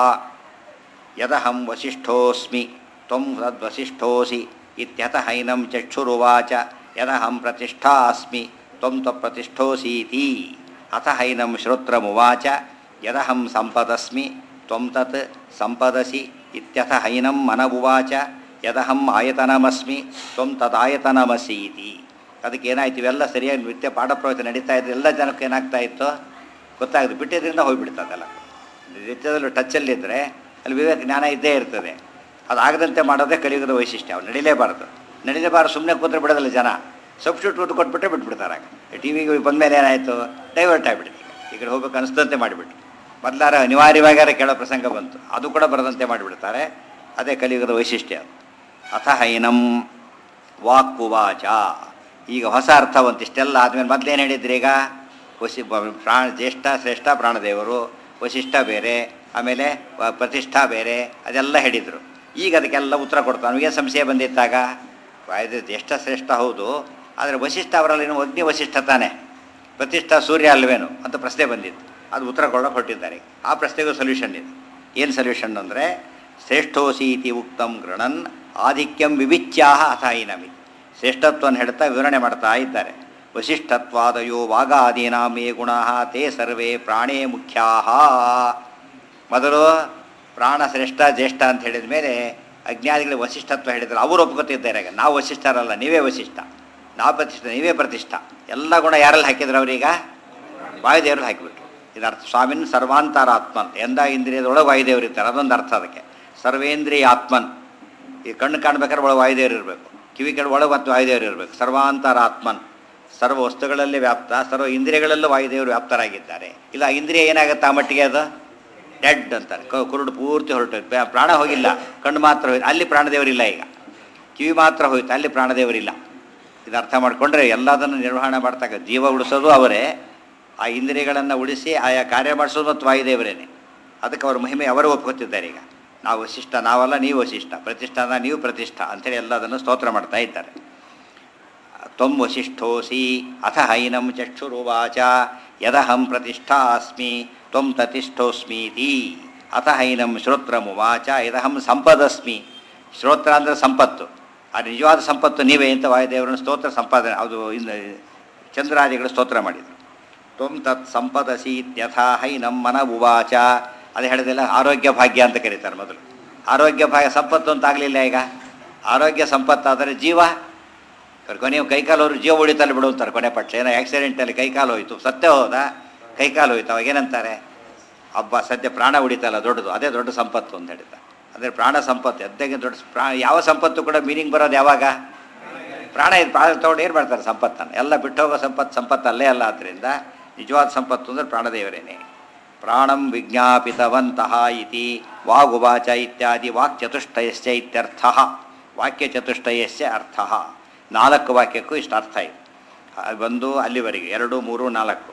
ಯದಹಂ ವಸಿಷ್ಠೋಸ್ಮಿ ತ್ವಂ ತದ್ವಸಿಷ್ಠೋಸಿ ಇತ್ಯಥ ಹೈನಂ ಚಕ್ಷುರುವಾಚ ಯದಹಂ ಪ್ರತಿಷ್ಠಾ ಅಸ್ಮಿ ತ್ವಂ ತ್ವಪ್ರತಿಷ್ಠೋಸೀತಿ ಅಥ ಹೈನಂ ಶ್ರೋತ್ರಮುವಾಚ ಯದಹಂ ಸಂಪದಸ್ಮಿ ತ್ವಂ ತತ್ ಸಂಪದಸಿ ಇತ್ಯಥ ಹೈನಂ ಮನವುವಾಚ ಯದಹಂ ಆಯತನಮಸ್ಮಿ ತ್ವಂ ತದಾಯತನಮಸೀತಿ ಅದಕ್ಕೆ ಏನಾಯ್ತು ಇವೆಲ್ಲ ಸರಿಯಾಗಿ ನೃತ್ಯ ಪಾಠ ಪ್ರವಚನ ನಡೀತಾ ಇದ್ದು ಎಲ್ಲ ಜನಕ್ಕೆ ಏನಾಗ್ತಾ ಇತ್ತು ಗೊತ್ತಾಗುತ್ತೆ ಬಿಟ್ಟಿದ್ರಿಂದ ಹೋಗ್ಬಿಡ್ತದೆಲ್ಲ ನೃತ್ಯದಲ್ಲಿ ಟಚ್ಚಲ್ಲಿದ್ದರೆ ಅಲ್ಲಿ ವಿವೇಕ ಜ್ಞಾನ ಇದ್ದೇ ಇರ್ತದೆ ಅದು ಆಗದಂತೆ ಮಾಡೋದೇ ಕಲಿಯುಗದ ವೈಶಿಷ್ಟ್ಯ ಅವ್ರು ನಡಿಲೇಬಾರ್ದು ನಡಿಲೇಬಾರ್ದು ಸುಮ್ಮನೆ ಕೂತ್ರೆ ಬಿಡೋದಿಲ್ಲ ಜನ ಸಬ್ಸ್ಟಿಟ್ಯೂಟ್ ಊಟ ಕೊಟ್ಬಿಟ್ರೆ ಬಿಟ್ಬಿಡ್ತಾರೆ ಟಿ ವಿಗೆ ಬಂದಮೇಲೆ ಏನಾಯಿತು ಡೈವರ್ಟ್ ಆಗಿಬಿಡ್ತು ಈ ಕಡೆ ಹೋಗ್ಬೇಕು ಅನಿಸ್ದಂತೆ ಮಾಡಿಬಿಟ್ಟು ಮೊದಲಾರ ಅನಿವಾರ್ಯವಾಗಾರ ಕೇಳೋ ಪ್ರಸಂಗ ಬಂತು ಅದು ಕೂಡ ಬರದಂತೆ ಮಾಡಿಬಿಡ್ತಾರೆ ಅದೇ ಕಲಿಯುಗದ ವೈಶಿಷ್ಟ್ಯ ಅದು ಅಥ ಹೈನಂ ವಾಕ್ಕುವಾಚ ಈಗ ಹೊಸ ಅರ್ಥ ಬಂತು ಇಷ್ಟೆಲ್ಲ ಆದಮೇಲೆ ಮೊದಲೇನು ಹೇಳಿದ್ರಿ ಈಗ ವಶಿ ಬ- ಪ್ರಾಣ ಜ್ಯೇಷ್ಠ ಶ್ರೇಷ್ಠ ಪ್ರಾಣದೇವರು ವಶಿಷ್ಠ ಬೇರೆ ಆಮೇಲೆ ವ- ಪ್ರತಿಷ್ಠಾ ಬೇರೆ ಅದೆಲ್ಲ ಹೇಳಿದರು ಈಗ ಅದಕ್ಕೆಲ್ಲ ಉತ್ತರ ಕೊಡ್ತಾನೆ ನಮಗೇನು ಸಂಶಯ ಬಂದಿತ್ತಾಗ ವಾಯುದೇವ ಜ್ಯೇಷ್ಠ ಶ್ರೇಷ್ಠ ಹೌದು ಆದರೆ ವಶಿಷ್ಠ ಅವರಲ್ಲೇನು ಅಗ್ನಿ ವಶಿಷ್ಠ ತಾನೆ ಪ್ರತಿಷ್ಠಾ ಸೂರ್ಯ ಅಲ್ವೇನು ಅಂತ ಪ್ರಶ್ನೆ ಬಂದಿತ್ತು ಅದು ಉತ್ತರ ಕೊಡೋಕೆ ಹೊರಟಿದ್ದಾರೆ ಆ ಪ್ರಶ್ನೆಗೂ ಸೊಲ್ಯೂಷನ್ ಇದೆ ಏನು ಸೊಲ್ಯೂಷನ್ ಅಂದರೆ ಶ್ರೇಷ್ಠೋಸಿ ಇತಿ ಉಕ್ತಂ ಗೃಣನ್ ಆಧಿಕ್ಯಂ ವಿವಿಚ್ಯಾಹ ಅಥಾಯಿನಮಿ ಶ್ರೇಷ್ಠತ್ವವನ್ನು ಹೇಳ್ತಾ ವಿವರಣೆ ಮಾಡ್ತಾ ಇದ್ದಾರೆ ವಶಿಷ್ಠತ್ವಾದಯೋ ವಾಗಾದೀನಾಮೇ ಗುಣ ತೇ ಸರ್ವೇ ಪ್ರಾಣೇ ಮುಖ್ಯಾ ಮೊದಲು ಪ್ರಾಣ ಶ್ರೇಷ್ಠ ಜ್ಯೇಷ್ಠ ಅಂತ ಹೇಳಿದ ಮೇಲೆ ಅಜ್ಞಾನಿಗಳಿಗೆ ವಶಿಷ್ಠತ್ವ ಹೇಳಿದ್ರು ಅವರು ಒಪ್ಕೋತಿದ್ದಾರೆ ಈಗ ನಾವು ವಶಿಷ್ಠರಲ್ಲ ನೀವೇ ವಶಿಷ್ಠ ನಾವು ಪ್ರತಿಷ್ಠ ನೀವೇ ಪ್ರತಿಷ್ಠ ಎಲ್ಲ ಗುಣ ಯಾರಲ್ಲಿ ಹಾಕಿದ್ರು ಅವ್ರೀಗ ವಾಯುದೇವ್ರಲ್ಲಿ ಹಾಕಿಬಿಟ್ರು ಇದರ್ಥ ಸ್ವಾಮಿನ್ ಸರ್ವಾಂತರ ಆತ್ಮನ್ ಎಂದ ಇಂದ್ರಿಯದೊಳಗೆ ವಾಯುದೇವರು ಇರ್ತಾರೆ ಅದೊಂದು ಅರ್ಥ ಅದಕ್ಕೆ ಸರ್ವೇಂದ್ರಿಯ ಆತ್ಮನ್ ಈ ಕಣ್ಣು ಕಾಣ್ಬೇಕಾದ್ರೆ ಒಳಗೆ ವಾಯುದೇವರು ಇರಬೇಕು ಕಿವಿ ಕಡೆ ಒಳಗೆ ಮತ್ತು ವಾಯುದೇವರು ಇರಬೇಕು ಸರ್ವಾಂತರ ಆತ್ಮನ್ ಸರ್ವ ವಸ್ತುಗಳಲ್ಲಿ ವ್ಯಾಪ್ತ ಸರ್ವ ಇಂದ್ರಿಯಗಳಲ್ಲೂ ವಾಯುದೇವರು ವ್ಯಾಪ್ತರಾಗಿದ್ದಾರೆ ಇಲ್ಲ ಇಂದ್ರಿಯ ಏನಾಗುತ್ತೆ ಆ ಮಟ್ಟಿಗೆ ಅದು ಡೆಡ್ ಅಂತಾರೆ ಕ- ಕುರುಡು ಪೂರ್ತಿ ಹೊರಟು ಪ್ರ- ಪ್ರಾಣ ಹೋಗಿಲ್ಲ ಕಣ್ಣು ಮಾತ್ರ ಹೋಯ್ತು ಅಲ್ಲಿ ಪ್ರಾಣದೇವರಿಲ್ಲ ಈಗ ಕಿವಿ ಮಾತ್ರ ಹೋಯ್ತು ಅಲ್ಲಿ ಪ್ರಾಣದೇವರಿಲ್ಲ ಇದು ಅರ್ಥ ಮಾಡಿಕೊಂಡ್ರೆ ಎಲ್ಲದನ್ನು ನಿರ್ವಹಣೆ ಮಾಡ್ತಕ್ಕ ಜೀವ ಉಳಿಸೋದು ಅವರೇ ಆ ಇಂದ್ರಿಯಗಳನ್ನು ಉಳಿಸಿ ಆಯಾ ಕಾರ್ಯ ಮಾಡಿಸೋದು ಮತ್ತು ವಾಯುದೇವರೇನೆ ಅದಕ್ಕೆ ಅವ್ರ ಮಹಿಮೆ ಅವರು ಒಪ್ಕೊತಿದ್ದಾರೆ ಈಗ ನಾವು ವಶಿಷ್ಠ ನಾವಲ್ಲ ನೀವು ವಶಿಷ್ಠ ಪ್ರತಿಷ್ಠಾನ ನೀವು ಪ್ರತಿಷ್ಠಾ ಅಂಥೇಳಿ ಎಲ್ಲದನ್ನು ಸ್ತೋತ್ರ ಮಾಡ್ತಾ ಇದ್ದಾರೆ ತ್ವಂ ವಶಿಷ್ಠೋಸಿ ಅಥ ಹೈನಂ ಚಕ್ಷುರುವಾಚ ಯದಹಂ ಪ್ರತಿಷ್ಠಾ ಅಸ್ಮಿ ತ್ವಂ ತತಿಷ್ಠೋಸ್ಮೀತಿ ಅಥ ಹೈನಂ ಶ್ರೋತ್ರಮುವಾಚ ಯದಹಂ ಸಂಪದಸ್ಮಿ ಶ್ರೋತ್ರ ಅಂದರೆ ಸಂಪತ್ತು ಆ ನಿಜವಾದ ಸಂಪತ್ತು ನೀವೇ ಅಂತ ವಾಯುದೇವರನ್ನು ಸ್ತೋತ್ರ ಸಂಪಾದನೆ ಅದು ಇಂದ ಚಂದ್ರಾದಿಗಳು ಸ್ತೋತ್ರ ಮಾಡಿದರು ತ್ವಂ ತತ್ ಸಂಪದಸಿ ಇತ್ಯಥಾ ಹೈನಂ ಮನ ಉವಾಚ ಅದು ಹೇಳಿದೆಲ್ಲ ಆರೋಗ್ಯ ಭಾಗ್ಯ ಅಂತ ಕರೀತಾರೆ ಮೊದಲು ಆರೋಗ್ಯ ಭಾಗ್ಯ ಸಂಪತ್ತು ಅಂತ ಆಗಲಿಲ್ಲ ಈಗ ಆರೋಗ್ಯ ಸಂಪತ್ತಾದರೆ ಜೀವ ಕೊನೆ ಕೈಕಾಲು ಅವರು ಜೀವ ಉಳಿತಲ್ಲಿ ಬಿಡು ಅಂತಾರೆ ಕೊನೆ ಪಕ್ಷ ಏನೋ ಆಕ್ಸಿಡೆಂಟಲ್ಲಿ ಕೈಕಾಲು ಹೋಯ್ತು ಸತ್ಯ ಹೋದ ಕೈಕಾಲು ಹೋಯ್ತು ಅವಾಗ ಏನಂತಾರೆ ಹಬ್ಬ ಸದ್ಯ ಪ್ರಾಣ ಉಳಿತಲ್ಲ ದೊಡ್ಡದು ಅದೇ ದೊಡ್ಡ ಸಂಪತ್ತು ಅಂತ ಹೇಳ್ತಾರೆ ಅಂದರೆ ಪ್ರಾಣ ಸಂಪತ್ತು ಎದ್ದಗೆ ದೊಡ್ಡ ಪ್ರಾ ಯಾವ ಸಂಪತ್ತು ಕೂಡ ಮೀನಿಂಗ್ ಬರೋದು ಯಾವಾಗ ಪ್ರಾಣ ಇದು ಪ್ರಾಣ ತೊಗೊಂಡು ಏನು ಮಾಡ್ತಾರೆ ಸಂಪತ್ತನ್ನು ಎಲ್ಲ ಬಿಟ್ಟೋಗೋ ಸಂಪತ್ತು ಸಂಪತ್ತು ಅಲ್ಲೇ ಅಲ್ಲ ಆದ್ದರಿಂದ ನಿಜವಾದ ಸಂಪತ್ತು ಅಂದರೆ ಪ್ರಾಣದೇವರೇನೆ ಪ್ರಾಣಂ ವಿಜ್ಞಾಪಿತವಂತಹ ಇತಿ ವಾಗುವಾಚ ಇತ್ಯಾದಿ ವಾಕ್ಚತುಷ್ಟಯಸ್ಯ ಇತ್ಯರ್ಥ ವಾಕ್ಯಚತುಷ್ಟಯಸ್ಯ ಅರ್ಥ ನಾಲ್ಕು ವಾಕ್ಯಕ್ಕೂ ಇಷ್ಟು ಅರ್ಥ ಇದೆ ಅದು ಬಂದು ಅಲ್ಲಿವರೆಗೆ ಎರಡು ಮೂರು ನಾಲ್ಕು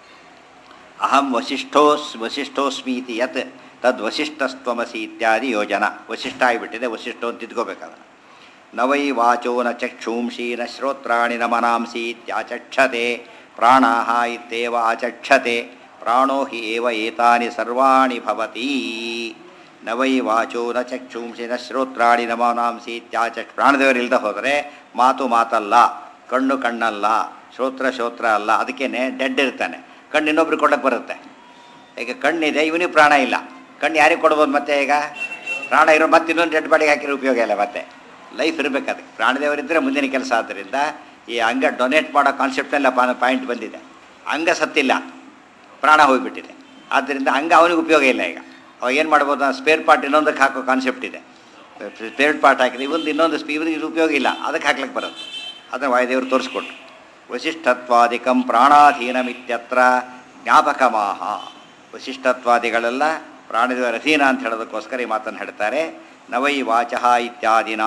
ಅಹಂ ವಸಿಷ್ಠೋಸ್ ವಸಿಷ್ಠೋಸ್ಮಿ ಇತಿ ಯತ್ ತದ್ ವಸಿಷ್ಠಸ್ತ್ವಮಸಿ ಇತ್ಯಾದಿ ಯೋಜನ ವಸಿಷ್ಠ ಆಗಿಬಿಟ್ಟಿದೆ ವಸಿಷ್ಠೋ ಅಂತ ತಿದ್ಕೋಬೇಕಾದ್ರೆ ನ ವೈ ವಾಚೋ ನ ಚಕ್ಷೂಂಷಿ ನ ಶ್ರೋತ್ರಾಣಿ ನ ಮನಾಂಸಿ ಇತ್ಯಾಚಕ್ಷತೆ ಪ್ರಾಣ ಇತ್ಯೇವ ಆಚಕ್ಷತೆ ಪ್ರಾಣೋ ಹಿ ಏವ ಏತಾನಿ ಸರ್ವಾಣಿ ಭವತಿ ನ ವೈ ವಾಚೋ ನ ಚಕ್ಷೂಂಷಿ ನ ಶ್ರೋತ್ರಾಣಿ ನ ಮನಾಂಸಿ ಇತ್ಯಾಚ ಪ್ರಾಣದೇವರಿಲ್ಲದೆ ಹೋದರೆ ಮಾತು ಮಾತಲ್ಲ ಕಣ್ಣು ಕಣ್ಣಲ್ಲ ಶ್ರೋತ್ರ ಶ್ರೋತ್ರ ಅಲ್ಲ ಅದಕ್ಕೇನೆ ಡೆಡ್ ಇರ್ತಾನೆ ಕಣ್ಣು ಇನ್ನೊಬ್ರಿಗೆ ಕೊಡಕ್ಕೆ ಬರುತ್ತೆ ಈಗ ಕಣ್ಣಿದೆ ಇವನಿಗೆ ಪ್ರಾಣ ಇಲ್ಲ ಕಣ್ಣು ಯಾರಿಗೆ ಕೊಡ್ಬೋದು ಮತ್ತೆ ಈಗ ಪ್ರಾಣ ಇರೋ ಮತ್ತೆ ಇನ್ನೊಂದು ಡೆಡ್ ಬಾಡಿಗೆ ಹಾಕಿರೋ ಉಪಯೋಗ ಇಲ್ಲ ಮತ್ತೆ ಲೈಫ್ ಇರಬೇಕು ಅದಕ್ಕೆ ಪ್ರಾಣದೇವರಿದ್ದರೆ ಮುಂದಿನ ಕೆಲಸ ಆದ್ದರಿಂದ ಈ ಅಂಗ ಡೊನೇಟ್ ಮಾಡೋ ಕಾನ್ಸೆಪ್ಟಲ್ಲಿ ಪಾಯಿಂಟ್ ಬಂದಿದೆ ಅಂಗ ಸತ್ತಿಲ್ಲ ಪ್ರಾಣ ಹೋಗಿಬಿಟ್ಟಿದೆ ಆದ್ದರಿಂದ ಅಂಗ ಅವನಿಗೆ ಉಪಯೋಗ ಇಲ್ಲ ಈಗ ಅವ ಏನು ಮಾಡ್ಬೋದು ಸ್ಪೇರ್ ಪಾರ್ಟ್ ಇನ್ನೊಂದಕ್ಕೆ ಹಾಕೋ ಕಾನ್ಸೆಪ್ಟ್ ಇದೆ ಸ್ಪೇರ್ ಪಾರ್ಟ್ ಹಾಕಿದೆ ಇವೊಂದು ಇನ್ನೊಂದು ಸ್ಪೀ ಇವನಿಗೆ ಇದು ಉಪಯೋಗ ಇಲ್ಲ ಅದಕ್ಕೆ ಹಾಕ್ಲಿಕ್ಕೆ ಬರುತ್ತೆ ಅದನ್ನು ವಾಯುದೇವರು ತೋರಿಸ್ಕೊಟ್ರು ವಶಿಷ್ಠತ್ವಾದಿಕಂ ಪ್ರಾಣಾಧೀನಮಿತ್ಯತ್ರ ಜ್ಞಾಪಕಮಾಹ ವಶಿಷ್ಠತ್ವಾದಿಗಳೆಲ್ಲ ಪ್ರಾಣದೇವರ ಅಧೀನ ಅಂತ ಹೇಳೋದಕ್ಕೋಸ್ಕರ ಈ ಮಾತನ್ನು ಹೇಳ್ತಾರೆ ನವೈ ವಾಚಃ ಇತ್ಯಾದಿನ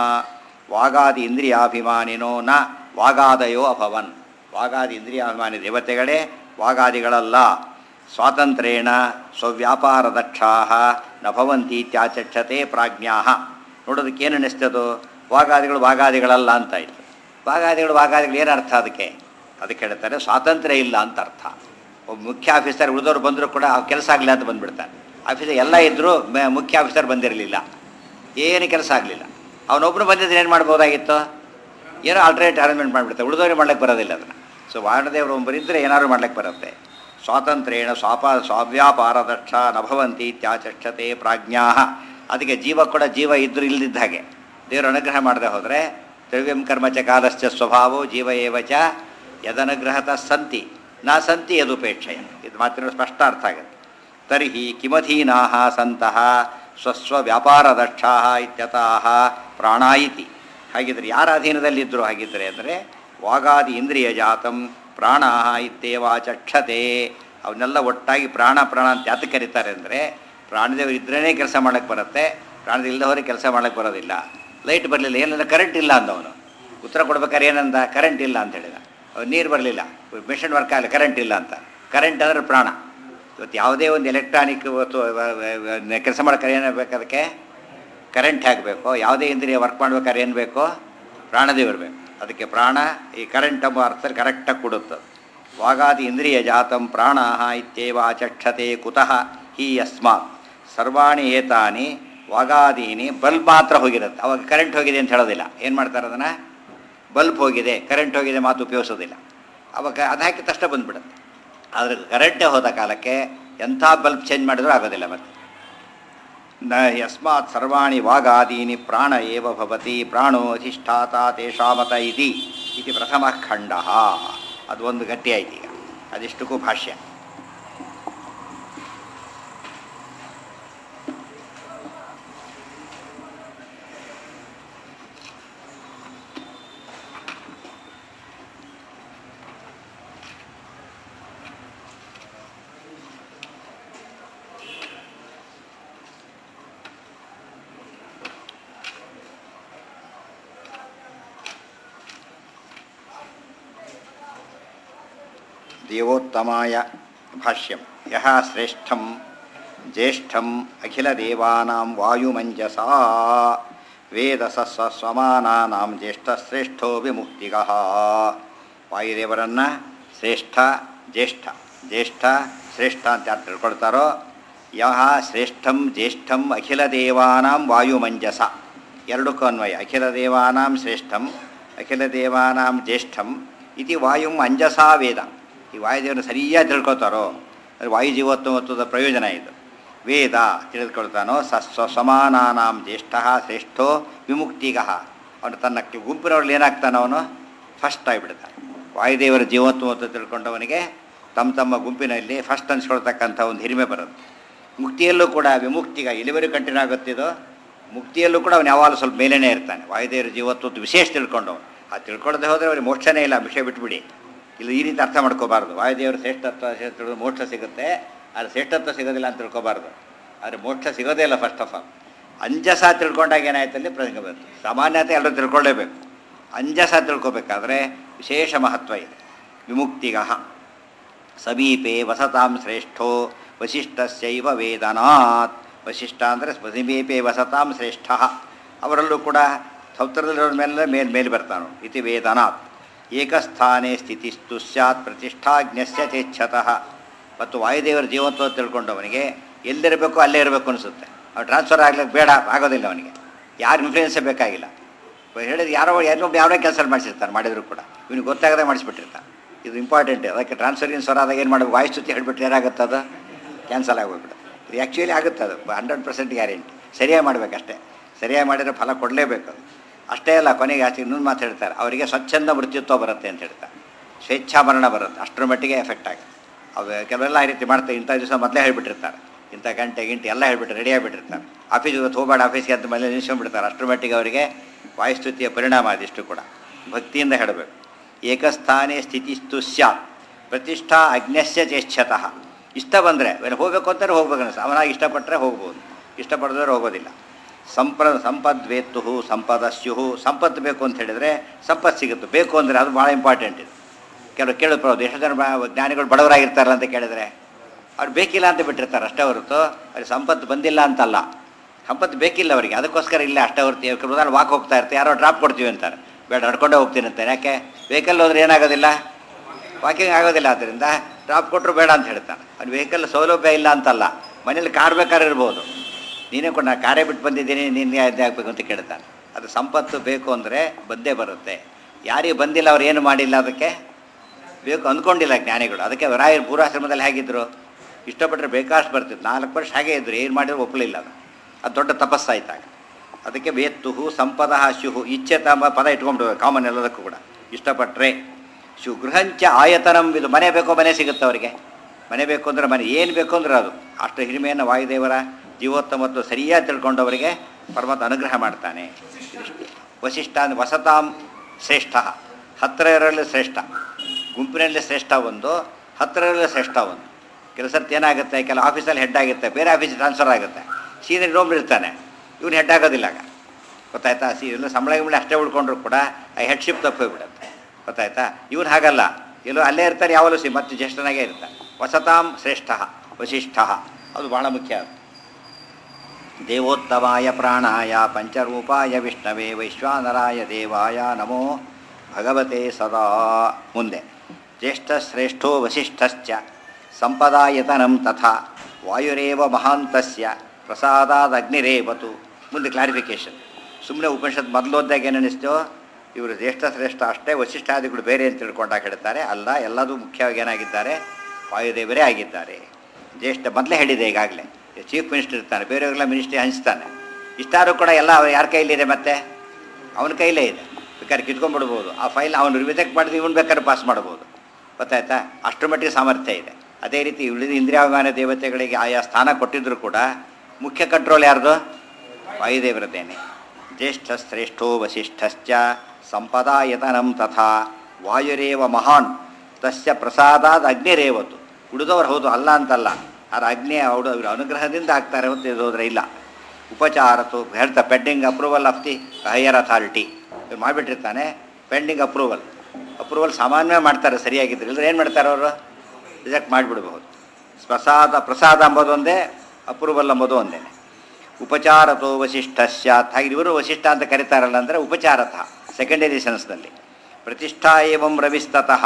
ವಾಗಾದಿ ಇಂದ್ರಿಯಾಭಿಮಾನಿನೋ ನ ವಾಗಾದಯೋ ಅಭವನ್ ವಾಗಾದಿ ಇಂದ್ರಿಯಾಭಿಮಾನಿ ದೇವತೆಗಳೇ ವಾಗಾದಿಗಳಲ್ಲ ಸ್ವಾತಂತ್ರ್ಯೇಣ ಸ್ವವ್ಯಾಪಾರದಕ್ಷಾ ನ ಭವಂತಿ ಇತ್ಯಾಚಕ್ಷತೆ ಪ್ರಾಜ್ಞಾ ನೋಡೋದಕ್ಕೇನು ಅನ್ನಿಸ್ತದೋ ವಾಗಾದಿಗಳು ವಾಗಾದಿಗಳಲ್ಲ ಅಂತ ಇತ್ತು ವಾಗಾದಿಗಳು ವಾಗಾದಿಗಳು ಏನು ಅರ್ಥ ಅದಕ್ಕೆ ಅದಕ್ಕೆ ಹೇಳ್ತಾರೆ ಸ್ವಾತಂತ್ರ್ಯ ಇಲ್ಲ ಅಂತ ಅರ್ಥ ಒಬ್ಬ ಮುಖ್ಯ ಆಫೀಸರ್ ಉಳಿದವ್ರು ಬಂದರೂ ಕೂಡ ಕೆಲಸ ಆಗಲಿಲ್ಲ ಅಂತ ಬಂದ್ಬಿಡ್ತಾನೆ ಆಫೀಸರ್ ಎಲ್ಲ ಇದ್ದರೂ ಮುಖ್ಯ ಆಫೀಸರ್ ಬಂದಿರಲಿಲ್ಲ ಏನು ಕೆಲಸ ಆಗಲಿಲ್ಲ ಅವನೊಬ್ಬನು ಬಂದಿದ್ರೆ ಏನು ಮಾಡ್ಬೋದಾಗಿತ್ತು ಏನೋ ಆಲ್ಟರ್ನೇಟ್ ಅರೇಂಜ್ಮೆಂಟ್ ಮಾಡಿಬಿಡ್ತಾರೆ ಉಳಿದವ್ರಿಗೆ ಮಾಡ್ಲಿಕ್ಕೆ ಬರೋದಿಲ್ಲ ಅದನ್ನು ಸೊ ವಾರಣದೇವರು ಒಬ್ಬರಿದ್ದರೆ ಏನಾದ್ರು ಮಾಡ್ಲಿಕ್ಕೆ ಬರುತ್ತೆ ಸ್ವಾತಂತ್ರ್ಯೇಣ ಸ್ವಾಪ ಸ್ವಾವ್ಯಾಪಾರದಕ್ಷ ನಭವಂತಿ ಇತ್ಯಾಚಕ್ಷತೆ ಪ್ರಾಜ್ಞಾ ಅದಕ್ಕೆ ಜೀವ ಕೂಡ ಜೀವ ಇದ್ದರೂ ಇಲ್ಲದಿದ್ದ ಹಾಗೆ ದೇವರು ಅನುಗ್ರಹ ಮಾಡದೆ ಹೋದರೆ ದ್ರವ್ಯಂ ಕರ್ಮಚ ಕಾಲಶ್ಚ ಸ್ವಭಾವೋ ಜೀವ ಏವ ಚ ಯದನುಗ್ರಹತ ಸಂತಿ ನಾ ಸಂತಿ ಯದುಪೇಕ್ಷೆಯ ಇದು ಮಾತ್ರ ಸ್ಪಷ್ಟ ಅರ್ಥ ಆಗುತ್ತೆ ತರ್ಹಿ ಕಿಮಧೀನಾ ಸಂತಹ ಸ್ವಸ್ವ ವ್ಯಾಪಾರದಕ್ಷಾ ಇತ್ಯತಃ ಪ್ರಾಣ ಇತಿ ಹಾಗಿದ್ರೆ ಯಾರ ಅಧೀನದಲ್ಲಿದ್ದರು ಹಾಗಿದ್ರೆ ಅಂದರೆ ವಾಗಾದಿ ಇಂದ್ರಿಯ ಜಾತಂ ಪ್ರಾಣ ಇತ್ತೇವ ಚಕ್ಷತೆ ಅವನ್ನೆಲ್ಲ ಒಟ್ಟಾಗಿ ಪ್ರಾಣ ಪ್ರಾಣ ಅಂತ ಯಾತಕ್ಕೆ ಕರೀತಾರೆ ಅಂದರೆ ಪ್ರಾಣದೇವರು ಇದ್ರೇ ಕೆಲಸ ಮಾಡೋಕ್ಕೆ ಬರುತ್ತೆ ಪ್ರಾಣದಿಲ್ಲದವರಿಗೆ ಕೆಲಸ ಮಾಡೋಕ್ಕೆ ಬರೋದಿಲ್ಲ ಲೈಟ್ ಬರಲಿಲ್ಲ ಏನಂದ್ರೆ ಕರೆಂಟ್ ಇಲ್ಲ ಅಂದವನು ಉತ್ತರ ಕೊಡ್ಬೇಕಾದ್ರೆ ಏನಂದ ಕರೆಂಟ್ ಇಲ್ಲ ಅಂತ ಹೇಳಿದ ನೀರು ಬರಲಿಲ್ಲ ಮಿಷನ್ ವರ್ಕ್ ಆಗಲಿ ಕರೆಂಟ್ ಇಲ್ಲ ಅಂತ ಕರೆಂಟ್ ಅಂದರೆ ಪ್ರಾಣ ಇವತ್ತು ಯಾವುದೇ ಒಂದು ಎಲೆಕ್ಟ್ರಾನಿಕ್ ಇವತ್ತು ಕೆಲಸ ಮಾಡೋಕೆ ಏನು ಬೇಕು ಅದಕ್ಕೆ ಕರೆಂಟ್ ಹಾಕಬೇಕು ಯಾವುದೇ ಇಂದ್ರಿಯ ವರ್ಕ್ ಮಾಡ್ಬೇಕಾದ್ರೆ ಏನು ಬೇಕು ಪ್ರಾಣದೇವರು ಬೇಕು ಅದಕ್ಕೆ ಪ್ರಾಣ ಈ ಕರೆಂಟ್ ಎಂಬ ಅರ್ಥದಲ್ಲಿ ಕರೆಕ್ಟಾಗಿ ಕೊಡುತ್ತೆ ವಾಗಾದಿ ಇಂದ್ರಿಯ ಜಾತಂ ಪ್ರಾಣ ಇತ್ಯೇವ ಚಕ್ಷತೆ ಕುತಃ ಹಿ ಯಸ್ಮಾತ್ ಸರ್ವಾಣಿ ಏತಾನಿ ವಾಗಾದೀನಿ ಬಲ್ಬ್ ಮಾತ್ರ ಹೋಗಿರುತ್ತೆ ಅವಾಗ ಕರೆಂಟ್ ಹೋಗಿದೆ ಅಂತ ಹೇಳೋದಿಲ್ಲ ಏನು ಮಾಡ್ತಾರೆ ಅದನ್ನು ಬಲ್ಬ್ ಹೋಗಿದೆ ಕರೆಂಟ್ ಹೋಗಿದೆ ಮಾತು ಉಪಯೋಗಿಸೋದಿಲ್ಲ ಅವಾಗ ಅದು ಹಾಕಿದ ತಕ್ಷಣ ಬಂದುಬಿಡುತ್ತೆ ಆದರೆ ಕರೆಂಟೇ ಹೋದ ಕಾಲಕ್ಕೆ ಎಂಥ ಬಲ್ಬ್ ಚೇಂಜ್ ಮಾಡಿದ್ರೂ ಆಗೋದಿಲ್ಲ ಮತ್ತೆ ನ ಯಸ್ಮಾತ್ ಸರ್ವಾಣಿ ವಾಗಾದೀನಿ ಪ್ರಾಣ ಏವ ಭವತಿ ಪ್ರಾಣೋ ಅಧಿಷ್ಠಾತ ತೇಷಾಮತ ಇತಿ ಇತಿ ಪ್ರಥಮ ಖಂಡ ಅದು ಒಂದು ಗಟ್ಟಿ ಆಯ್ತು ಈಗ ಅದಿಷ್ಟಕ್ಕೂ ಭಾಷ್ಯ ದೇವೋತ್ತಮಾಯ ಭಾಷ್ಯಂ ಯಹ ಶ್ರೇಷ್ಠಂ ಜ್ಯೇಷ್ಠಂ ಅಖಿಲದೇವಾನಾಂ ವಾಯುಮಂಜಸಾ ವೇದಸ ಸ ಸ್ವಮಾನಾನಾಂ ಜ್ಯೇಷ್ಠಶ್ರೇಷ್ಠೋ ವಿಮುಕ್ತಿಗಃ ವಾಯುದೇವರನ್ನು ಶ್ರೇಷ್ಠ ಜ್ಯೇಷ್ಠ ಜ್ಯೇಷ್ಠ ಶ್ರೇಷ್ಠ ಅಂತ ಯಾರು ತಿಳ್ಕೊಳ್ತಾರೋ ಯಹ ಶ್ರೇಷ್ಠಂ ಜ್ಯೇಷ್ಠಂ ಅಖಿಲದೇವಾನಾಂ ವಾಯುಮಂಜಸ ಎರಡಕ್ಕೂ ಅನ್ವಯ ಅಖಿಲದೇವಾನಾಂ ಶ್ರೇಷ್ಠಂ ಅಖಿಲದೇವಾನಾಂ ಜ್ಯೇಷ್ಠಂ ಇತಿ ವಾಯುಂ ಅಂಜಸಾ ವೇದ ಈ ವಾಯುದೇವರನ್ನು ಸರಿಯಾಗಿ ತಿಳ್ಕೊತಾರೋ ಅದು ವಾಯುಜೀವೋತ್ತಮತ್ವದ ಪ್ರಯೋಜನ ಇದು ವೇದ ತಿಳಿದುಕೊಳ್ತಾನೋ ಸ ಸ್ವ ಸಮಾನಾನಾಂ ಜ್ಯೇಷ್ಠ ಶ್ರೇಷ್ಠೋ ವಿಮುಕ್ತಿಗಃ ಅವನು ತನ್ನ ಗುಂಪಿನವ್ರಲ್ಲಿ ಏನಾಗ್ತಾನೆ ಅವನು ಫಸ್ಟ್ ಆಗಿಬಿಡ್ತಾನೆ ವಾಯುದೇವರ ಜೀವೋತ್ತಮತ್ವ ತಿಳ್ಕೊಂಡವನಿಗೆ ತಮ್ಮ ತಮ್ಮ ಗುಂಪಿನಲ್ಲಿ ಫಸ್ಟ್ ಅನ್ಸ್ಕೊಳ್ತಕ್ಕಂಥ ಒಂದು ಹಿರಿಮೆ ಬರುತ್ತೆ ಮುಕ್ತಿಯಲ್ಲೂ ಕೂಡ ವಿಮುಕ್ತಿಗ ಎಲ್ಲಿವರೆಗೂ ಕಂಟಿನ್ಯೂ ಆಗುತ್ತಿದೋ ಮುಕ್ತಿಯಲ್ಲೂ ಕೂಡ ಅವನು ಯಾವಾಗಲೂ ಸ್ವಲ್ಪ ಮೇಲೇನೇ ಇರ್ತಾನೆ ವಾಯುದೇವರ ಜೀವತ್ವದ ವಿಶೇಷ ತಿಳ್ಕೊಂಡವನು ಆ ತಿಳ್ಕೊಳ್ಳದೆ ಹೋದರೆ ಅವ್ರಿಗೆ ಮೋಕ್ಷನೇ ಇಲ್ಲ ವಿಷಯ ಬಿಟ್ಬಿಡಿ ಇಲ್ಲಿ ಈ ರೀತಿ ಅರ್ಥ ಮಾಡ್ಕೋಬಾರ್ದು ವಾಯುದೇವರು ಶ್ರೇಷ್ಠತ್ವ ತಿಳಿದು ಮೋಕ್ಷ ಸಿಗುತ್ತೆ ಆದರೆ ಶ್ರೇಷ್ಠತ್ವ ಸಿಗೋದಿಲ್ಲ ಅಂತ ತಿಳ್ಕೊಬಾರ್ದು ಆದರೆ ಮೋಕ್ಷ ಸಿಗೋದೇ ಇಲ್ಲ ಫಸ್ಟ್ ಆಫ್ ಆಲ್ ಅಂಜಸ ತಿಳ್ಕೊಂಡಾಗ ಏನಾಯ್ತಲ್ಲಿ ಪ್ರಸಂಗ ಬಂತು ಸಾಮಾನ್ಯತೆ ಎಲ್ಲರೂ ತಿಳ್ಕೊಳ್ಳೇಬೇಕು ಅಂಜಸ ತಿಳ್ಕೊಬೇಕಾದ್ರೆ ವಿಶೇಷ ಮಹತ್ವ ಇದೆ ವಿಮುಕ್ತಿಗಃ ಸಮೀಪೆ ವಸತಾಂ ಶ್ರೇಷ್ಠೋ ವಶಿಷ್ಠಸ್ಯೈವ ವೇದನಾತ್ ವಶಿಷ್ಠ ಅಂದರೆ ಸಮೀಪೆ ವಸತಾಂ ಶ್ರೇಷ್ಠ ಅವರಲ್ಲೂ ಕೂಡ ಸೌತ್ರದಲ್ಲಿರೋರ ಮೇಲೆ ಮೇಲೆ ಮೇಲೆ ಬರ್ತಾನು ಇತಿ ವೇದನಾತ್ ಏಕಸ್ಥಾನೇ ಸ್ಥಿತಿಸ್ತು ಸ್ಯಾತ್ ಪ್ರತಿಷ್ಠಾಜ್ಞಸ್ಯ ಚೇಚ್ಛತಃ ಮತ್ತು ವಾಯುದೇವರ ಜೀವತ್ವ ತಿಳ್ಕೊಂಡವನಿಗೆ ಎಲ್ಲಿರಬೇಕು ಅಲ್ಲೇ ಇರಬೇಕು ಅನಿಸುತ್ತೆ ಅವ್ನು ಟ್ರಾನ್ಸ್ಫರ್ ಆಗ್ಲಿಕ್ಕೆ ಬೇಡ ಆಗೋದಿಲ್ಲ ಅವನಿಗೆ ಯಾರು ಇನ್ಫ್ಲೂಯೆನ್ಸೇ ಬೇಕಾಗಿಲ್ಲ ಹೇಳಿದ್ರೆ ಯಾರೋ ಯಾರೋ ಯಾರೋ ಕೆಲಸ ಮಾಡಿಸಿರ್ತಾರೆ ಮಾಡಿದ್ರು ಕೂಡ ಇವನಿಗೆ ಗೊತ್ತಾಗದೆ ಮಾಡಿಸ್ಬಿಟ್ಟಿರ್ತಾನೆ ಇದು ಇಂಪಾರ್ಟೆಂಟ್ ಅದಕ್ಕೆ ಟ್ರಾನ್ಸ್ಫರ್ ಗಿನ್ಸ್ಫರ್ ಆದಾಗ ಏನು ಮಾಡಬೇಕು ವಾಯು ಸ್ತುತಿ ಹೇಳ್ಬಿಟ್ಟು ಏನಾಗುತ್ತೆ ಅದು ಕ್ಯಾನ್ಸಲ್ ಆಗೋಗ್ಬಿಡುತ್ತೆ ಇದು ಆ್ಯಕ್ಚುಲಿ ಆಗುತ್ತೆ ಅದು ಹಂಡ್ರೆಡ್ ಪರ್ಸೆಂಟ್ ಗ್ಯಾರಂಟಿ ಸರಿಯಾಗಿ ಮಾಡಬೇಕಷ್ಟೇ ಸರಿಯಾಗಿ ಮಾಡಿದರೆ ಫಲ ಕೊಡಲೇಬೇಕು ಅದು ಅಷ್ಟೇ ಅಲ್ಲ ಕೊನೆಗೆ ಆಚೆ ಇನ್ನೊಂದು ಮಾತು ಹೇಳ್ತಾರೆ ಅವರಿಗೆ ಸ್ವಚ್ಛಂದ ಮೃತ್ಯುತ್ವ ಬರುತ್ತೆ ಅಂತ ಹೇಳ್ತಾರೆ ಸ್ವೇಚ್ಛಾಮರಣ ಬರುತ್ತೆ ಅಷ್ಟರ ಮಟ್ಟಿಗೆ ಎಫೆಕ್ಟ್ ಆಗುತ್ತೆ ಅವು ಕೆಲವೆಲ್ಲ ಈ ರೀತಿ ಮಾಡ್ತಾರೆ ಇಂಥ ದಿವಸ ಮೊದಲೇ ಹೇಳ್ಬಿಟ್ಟಿರ್ತಾರೆ ಇಂಥ ಗಂಟೆ ಗಿಂಟೆ ಎಲ್ಲ ಹೇಳ್ಬಿಟ್ಟು ರೆಡಿ ಆಗಿಬಿಟ್ಟಿರ್ತಾರೆ ಆಫೀಸ್ ಇವತ್ತು ಹೋಗಬೇಡ ಆಫೀಸ್ಗೆ ಅಂತ ಮೇಲೆ ನಿಲ್ಸ್ಕೊಂಡ್ಬಿಡ್ತಾರೆ ಅಷ್ಟರ ಮಟ್ಟಿಗೆ ಅವರಿಗೆ ವಾಯುಸ್ತುತಿಯ ಪರಿಣಾಮ ಅದಿಷ್ಟು ಕೂಡ ಭಕ್ತಿಯಿಂದ ಹೇಳಬೇಕು ಏಕಸ್ಥಾನೇ ಸ್ಥಿತಿಸ್ತು ಸ್ಯಾತ್ ಪ್ರತಿಷ್ಠಾ ಅಜ್ಞಸ್ಯ ಚೇಚ್ಛತಃ ಇಷ್ಟ ಬಂದರೆ ಹೋಗಬೇಕು ಅಂತಾರೆ ಹೋಗ್ಬೇಕು ಅನಿಸ್ತು ಅವನಾಗಿ ಇಷ್ಟಪಟ್ಟರೆ ಹೋಗ್ಬೋದು ಇಷ್ಟಪಡಿದ್ರೆ ಹೋಗೋದಿಲ್ಲ ಸಂಪ್ರ ಸಂಪದ್ವೇತ್ತು ಸಂಪದಸ್ಯು ಸಂಪತ್ತು ಬೇಕು ಅಂತ ಹೇಳಿದರೆ ಸಂಪತ್ತು ಸಿಗುತ್ತೆ ಬೇಕು ಅಂದರೆ ಅದು ಭಾಳ ಇಂಪಾರ್ಟೆಂಟ್ ಇದು ಕೆಲವು ಕೇಳಬಹುದು ಎಷ್ಟು ಜನ ಬ- ಜ್ಞಾನಿಗಳು ಬಡವರಾಗಿರ್ತಾರಲ್ಲ ಅಂತ ಕೇಳಿದ್ರೆ ಅವ್ರು ಬೇಕಿಲ್ಲ ಅಂತ ಬಿಟ್ಟಿರ್ತಾರೆ ಅಷ್ಟೇ ಹೊರತು ಅವ್ರಿಗೆ ಸಂಪತ್ತು ಬಂದಿಲ್ಲ ಅಂತಲ್ಲ ಸಂಪತ್ತು ಬೇಕಿಲ್ಲ ಅವರಿಗೆ ಅದಕ್ಕೋಸ್ಕರ ಇಲ್ಲ ಅಷ್ಟೇ ಹೊರತು ಕೆಲವು ಉದಾಹರಣೆ ವಾಕ್ ಹೋಗ್ತಾ ಇರ್ತಾರೆ ಯಾರೋ ಡ್ರಾಪ್ ಕೊಡ್ತೀವಿ ಅಂತಾರೆ ಬೇಡ ನಡ್ಕೊಂಡೇ ಹೋಗ್ತೀನಿ ಅಂತಾರೆ ಯಾಕೆ ವೆಹಿಕಲ್ ಹೋದ್ರೆ ಏನಾಗೋದಿಲ್ಲ ವಾಕಿಂಗ್ ಆಗೋದಿಲ್ಲ ಆದ್ದರಿಂದ ಡ್ರಾಪ್ ಕೊಟ್ಟರು ಬೇಡ ಅಂತ ಹೇಳ್ತಾನೆ ಅವ್ನು ವೆಹಿಕಲ್ ಸೌಲಭ್ಯ ಇಲ್ಲ ಅಂತಲ್ಲ ಮನೇಲಿ ಕಾರ್ ಬೇಕಾದ್ರೆ ಇರ್ಬೋದು ನೀನೇ ಕೊಂಡು ನಾನು ಕಾರೇ ಬಿಟ್ಟು ಬಂದಿದ್ದೀನಿ ನಿನ್ನೆ ಅದೇ ಆಗಬೇಕು ಅಂತ ಕೇಳ್ತಾನೆ ಅದು ಸಂಪತ್ತು ಬೇಕು ಅಂದರೆ ಬಂದೇ ಬರುತ್ತೆ ಯಾರಿಗೆ ಬಂದಿಲ್ಲ ಅವ್ರು ಏನು ಮಾಡಿಲ್ಲ ಅದಕ್ಕೆ ಬೇಕು ಅಂದ್ಕೊಂಡಿಲ್ಲ ಜ್ಞಾನಿಗಳು ಅದಕ್ಕೆ ರಾಯರು ಪೂರ್ವಾಶ್ರಮದಲ್ಲಿ ಹೇಗಿದ್ರು ಇಷ್ಟಪಟ್ಟರೆ ಬೇಕಾಷ್ಟು ಬರ್ತಿತ್ತು ನಾಲ್ಕು ವರ್ಷ ಹಾಗೆ ಇದ್ರು ಏನು ಮಾಡಿದ್ರು ಒಪ್ಪಲಿಲ್ಲ ಅದು ಅದು ದೊಡ್ಡ ತಪಸ್ಸಾಯ್ತಾಗ ಅದಕ್ಕೆ ವೇತ್ತುಹು ಸಂಪದ ಶುಹು ಇಚ್ಛೆ ಎಂಬ ಪದ ಇಟ್ಕೊಂಡ್ಬಿಡ್ಬೇಕು ಕಾಮನ್ ಎಲ್ಲದಕ್ಕೂ ಕೂಡ ಇಷ್ಟಪಟ್ಟರೆ ಶು ಗೃಹಂಚ ಆಯತನಂ ಇದು ಮನೆ ಬೇಕೋ ಮನೆ ಸಿಗುತ್ತೆ ಅವರಿಗೆ ಮನೆ ಬೇಕು ಅಂದ್ರೆ ಮನೆ ಏನು ಬೇಕು ಅಂದ್ರೆ ಅದು ಅಷ್ಟು ಹಿರಿಮೆಯನ್ನು ವಾಯುದೇವರ ಜೀವೋತ್ತಮತ್ವ ಸರಿಯಾಗಿ ತಿಳ್ಕೊಂಡವರಿಗೆ ಪರಮಾತ್ಮ ಅನುಗ್ರಹ ಮಾಡ್ತಾನೆ ಇದಿಷ್ಟು. ವಸಿಷ್ಠ ಅಂದ್ರೆ ವಸತಾಂ ಶ್ರೇಷ್ಠ ಹತ್ತಿರ ಇರಲು ಶ್ರೇಷ್ಠ ಗುಂಪಿನಲ್ಲಿ ಶ್ರೇಷ್ಠ ಒಂದು ಹತ್ತಿರ ಇರಲು ಶ್ರೇಷ್ಠ ಒಂದು ಕೆಲಸಕ್ಕೆ ಏನಾಗುತ್ತೆ ಕೆಲವು ಆಫೀಸಲ್ಲಿ ಹೆಡ್ ಆಗುತ್ತೆ ಬೇರೆ ಆಫೀಸಿಗೆ ಟ್ರಾನ್ಸ್ಫರ್ ಆಗುತ್ತೆ ಸೀನಿಯರ್ ಇನ್ನೊಬ್ರು ಇರ್ತಾನೆ ಇವ್ನು ಹೆಡ್ ಆಗೋದಿಲ್ಲ ಆಗ ಗೊತ್ತಾಯ್ತಾ ಸಿ ಎಲ್ಲ ಸಂಬಳ ಗಿಂಬಳ ಅಷ್ಟೇ ಉಳ್ಕೊಂಡ್ರು ಕೂಡ ಆ ಹೆಡ್ಶಿಪ್ ತಪ್ಪೋಗ್ಬಿಡುತ್ತೆ ಗೊತ್ತಾಯ್ತಾ ಇವ್ನು ಹಾಗಲ್ಲ ಎಲ್ಲೋ ಅಲ್ಲೇ ಇರ್ತಾರೆ ಯಾವಲ್ಲೂ ಸಿ ಮತ್ತೆ ಜ್ಯೇಷ್ಠನಾಗೇ ಇರ್ತಾನೆ ವಸತಾಂ ಶ್ರೇಷ್ಠ ವಸಿಷ್ಠ ಅದು ಬಹಳ ಮುಖ್ಯ ಅದು ದೇವೋತ್ತಮಾಯ ಪ್ರಾಣಾಯ ಪಂಚರೂಪಾಯ ವಿಷ್ಣವೇ ವೈಶ್ವಾನರಾಯ ದೇವಾಯ ನಮೋ ಭಗವತೆ ಸದಾ ಮುಂದೆ ಜ್ಯೇಷ್ಠಶ್ರೇಷ್ಠೋ ವಸಿಷ್ಠಶ್ಚ ಸಂಪದಾಯತನಂ ತಥಾ ವಾಯುರೇವ ಮಹಾಂತಸ್ಯ ಪ್ರಸಾದಾದಗ್ನಿರೇವತು ಮುಂದೆ ಕ್ಲಾರಿಫಿಕೇಶನ್ ಸುಮ್ಮನೆ ಉಪನಿಷತ್ ಮೊದಲೋದ್ದಾಗ ಏನು ಅನ್ನಿಸ್ತೋ ಇವರು ಜ್ಯೇಷ್ಠ ಶ್ರೇಷ್ಠ ಅಷ್ಟೇ ವಸಿಷ್ಠಾದಿಗಳು ಬೇರೆ ಅಂತ ತಿಳ್ಕೊಂಡಾಗ ಹೇಳ್ತಾರೆ ಅಲ್ಲ ಎಲ್ಲದೂ ಮುಖ್ಯವಾಗಿ ಏನಾಗಿದ್ದಾರೆ ವಾಯುದೇವರೇ ಆಗಿದ್ದಾರೆ ಜ್ಯೇಷ್ಠ ಮೊದಲೇ ಹೇಳಿದೆ ಈಗಾಗಲೇ ಚೀಫ್ ಮಿನಿಸ್ಟರ್ ಇರ್ತಾನೆ ಬೇರೆಯವರೆಲ್ಲ ಮಿನಿಸ್ಟ್ರಿ ಹಂಚ್ತಾನೆ ಇಷ್ಟಾದ್ರೂ ಕೂಡ ಎಲ್ಲ ಅವ್ರು ಯಾರ ಕೈಲಿದೆ ಮತ್ತೆ ಅವನ ಕೈಲೇ ಇದೆ ಬೇಕಾದ್ರೆ ಕಿತ್ಕೊಂಡ್ಬಿಡ್ಬೋದು ಆ ಫೈಲ್ ಅವನು ರಿಜೆಕ್ಟ್ ಮಾಡಿದ್ರೆ ಇವನು ಬೇಕಾದ್ರೆ ಪಾಸ್ ಮಾಡ್ಬೋದು ಗೊತ್ತಾಯ್ತಾ ಅಷ್ಟರ ಮಟ್ಟಿಗೆ ಸಾಮರ್ಥ್ಯ ಇದೆ ಅದೇ ರೀತಿ ಉಳಿದ ಇಂದ್ರಿಯಾಭಿಮಾನ ದೇವತೆಗಳಿಗೆ ಆಯಾ ಸ್ಥಾನ ಕೊಟ್ಟಿದ್ರು ಕೂಡ ಮುಖ್ಯ ಕಂಟ್ರೋಲ್ ಯಾರ್ದು ವಾಯುದೇವರದ್ದೇನೆ ಜ್ಯೇಷ್ಠ ಶ್ರೇಷ್ಠೋ ವಸಿಷ್ಠಶ್ಚ ಸಂಪದಾಯತನಂ ತಥಾ ವಾಯುರೇವ ಮಹಾನ್ ತಸ್ಯ ಪ್ರಸಾದಾದ ಅಗ್ನಿರೇವತು ಉಳಿದವರು ಹೌದು ಅಲ್ಲ ಅಂತಲ್ಲ ಆದ್ರೆ ಅಗ್ನಿ ಅವರು ಅವ್ರ ಅನುಗ್ರಹದಿಂದ ಆಗ್ತಾರೆ ಅಂತ ಹೋದ್ರೆ ಇಲ್ಲ ಉಪಚಾರತು ಹೇಳ್ತಾ pending approval of the higher authority ಇವ್ರು ಮಾಡಿಬಿಟ್ಟಿರ್ತಾನೆ ಪೆಂಡಿಂಗ್ ಅಪ್ರೂವಲ್ ಅಪ್ರೂವಲ್ ಸಾಮಾನ್ಯವಾಗಿ ಮಾಡ್ತಾರೆ ಸರಿಯಾಗಿದ್ರು ಇಲ್ಲದ್ರೆ ಏನು ಮಾಡ್ತಾರೆ ಅವರು ರಿಜೆಕ್ಟ್ ಮಾಡಿಬಿಡ್ಬಹುದು ಪ್ರಸಾದ ಪ್ರಸಾದ ಅಂಬೋದೊಂದೇ ಅಪ್ರೂವಲ್ ಅಂಬೋದು ಒಂದೇ ಉಪಚಾರತೋ ವಸಿಷ್ಠ ಸ್ಯಾತ್ ಹಾಗೆ ಇವರು ವಸಿಷ್ಠ ಅಂತ ಕರೀತಾರಲ್ಲ ಅಂದರೆ ಉಪಚಾರತಃ ಸೆಕೆಂಡರಿ ಸೆನ್ಸ್ನಲ್ಲಿ ಪ್ರತಿಷ್ಠಾ ಏವಂ ರವಿಸ್ತತಃ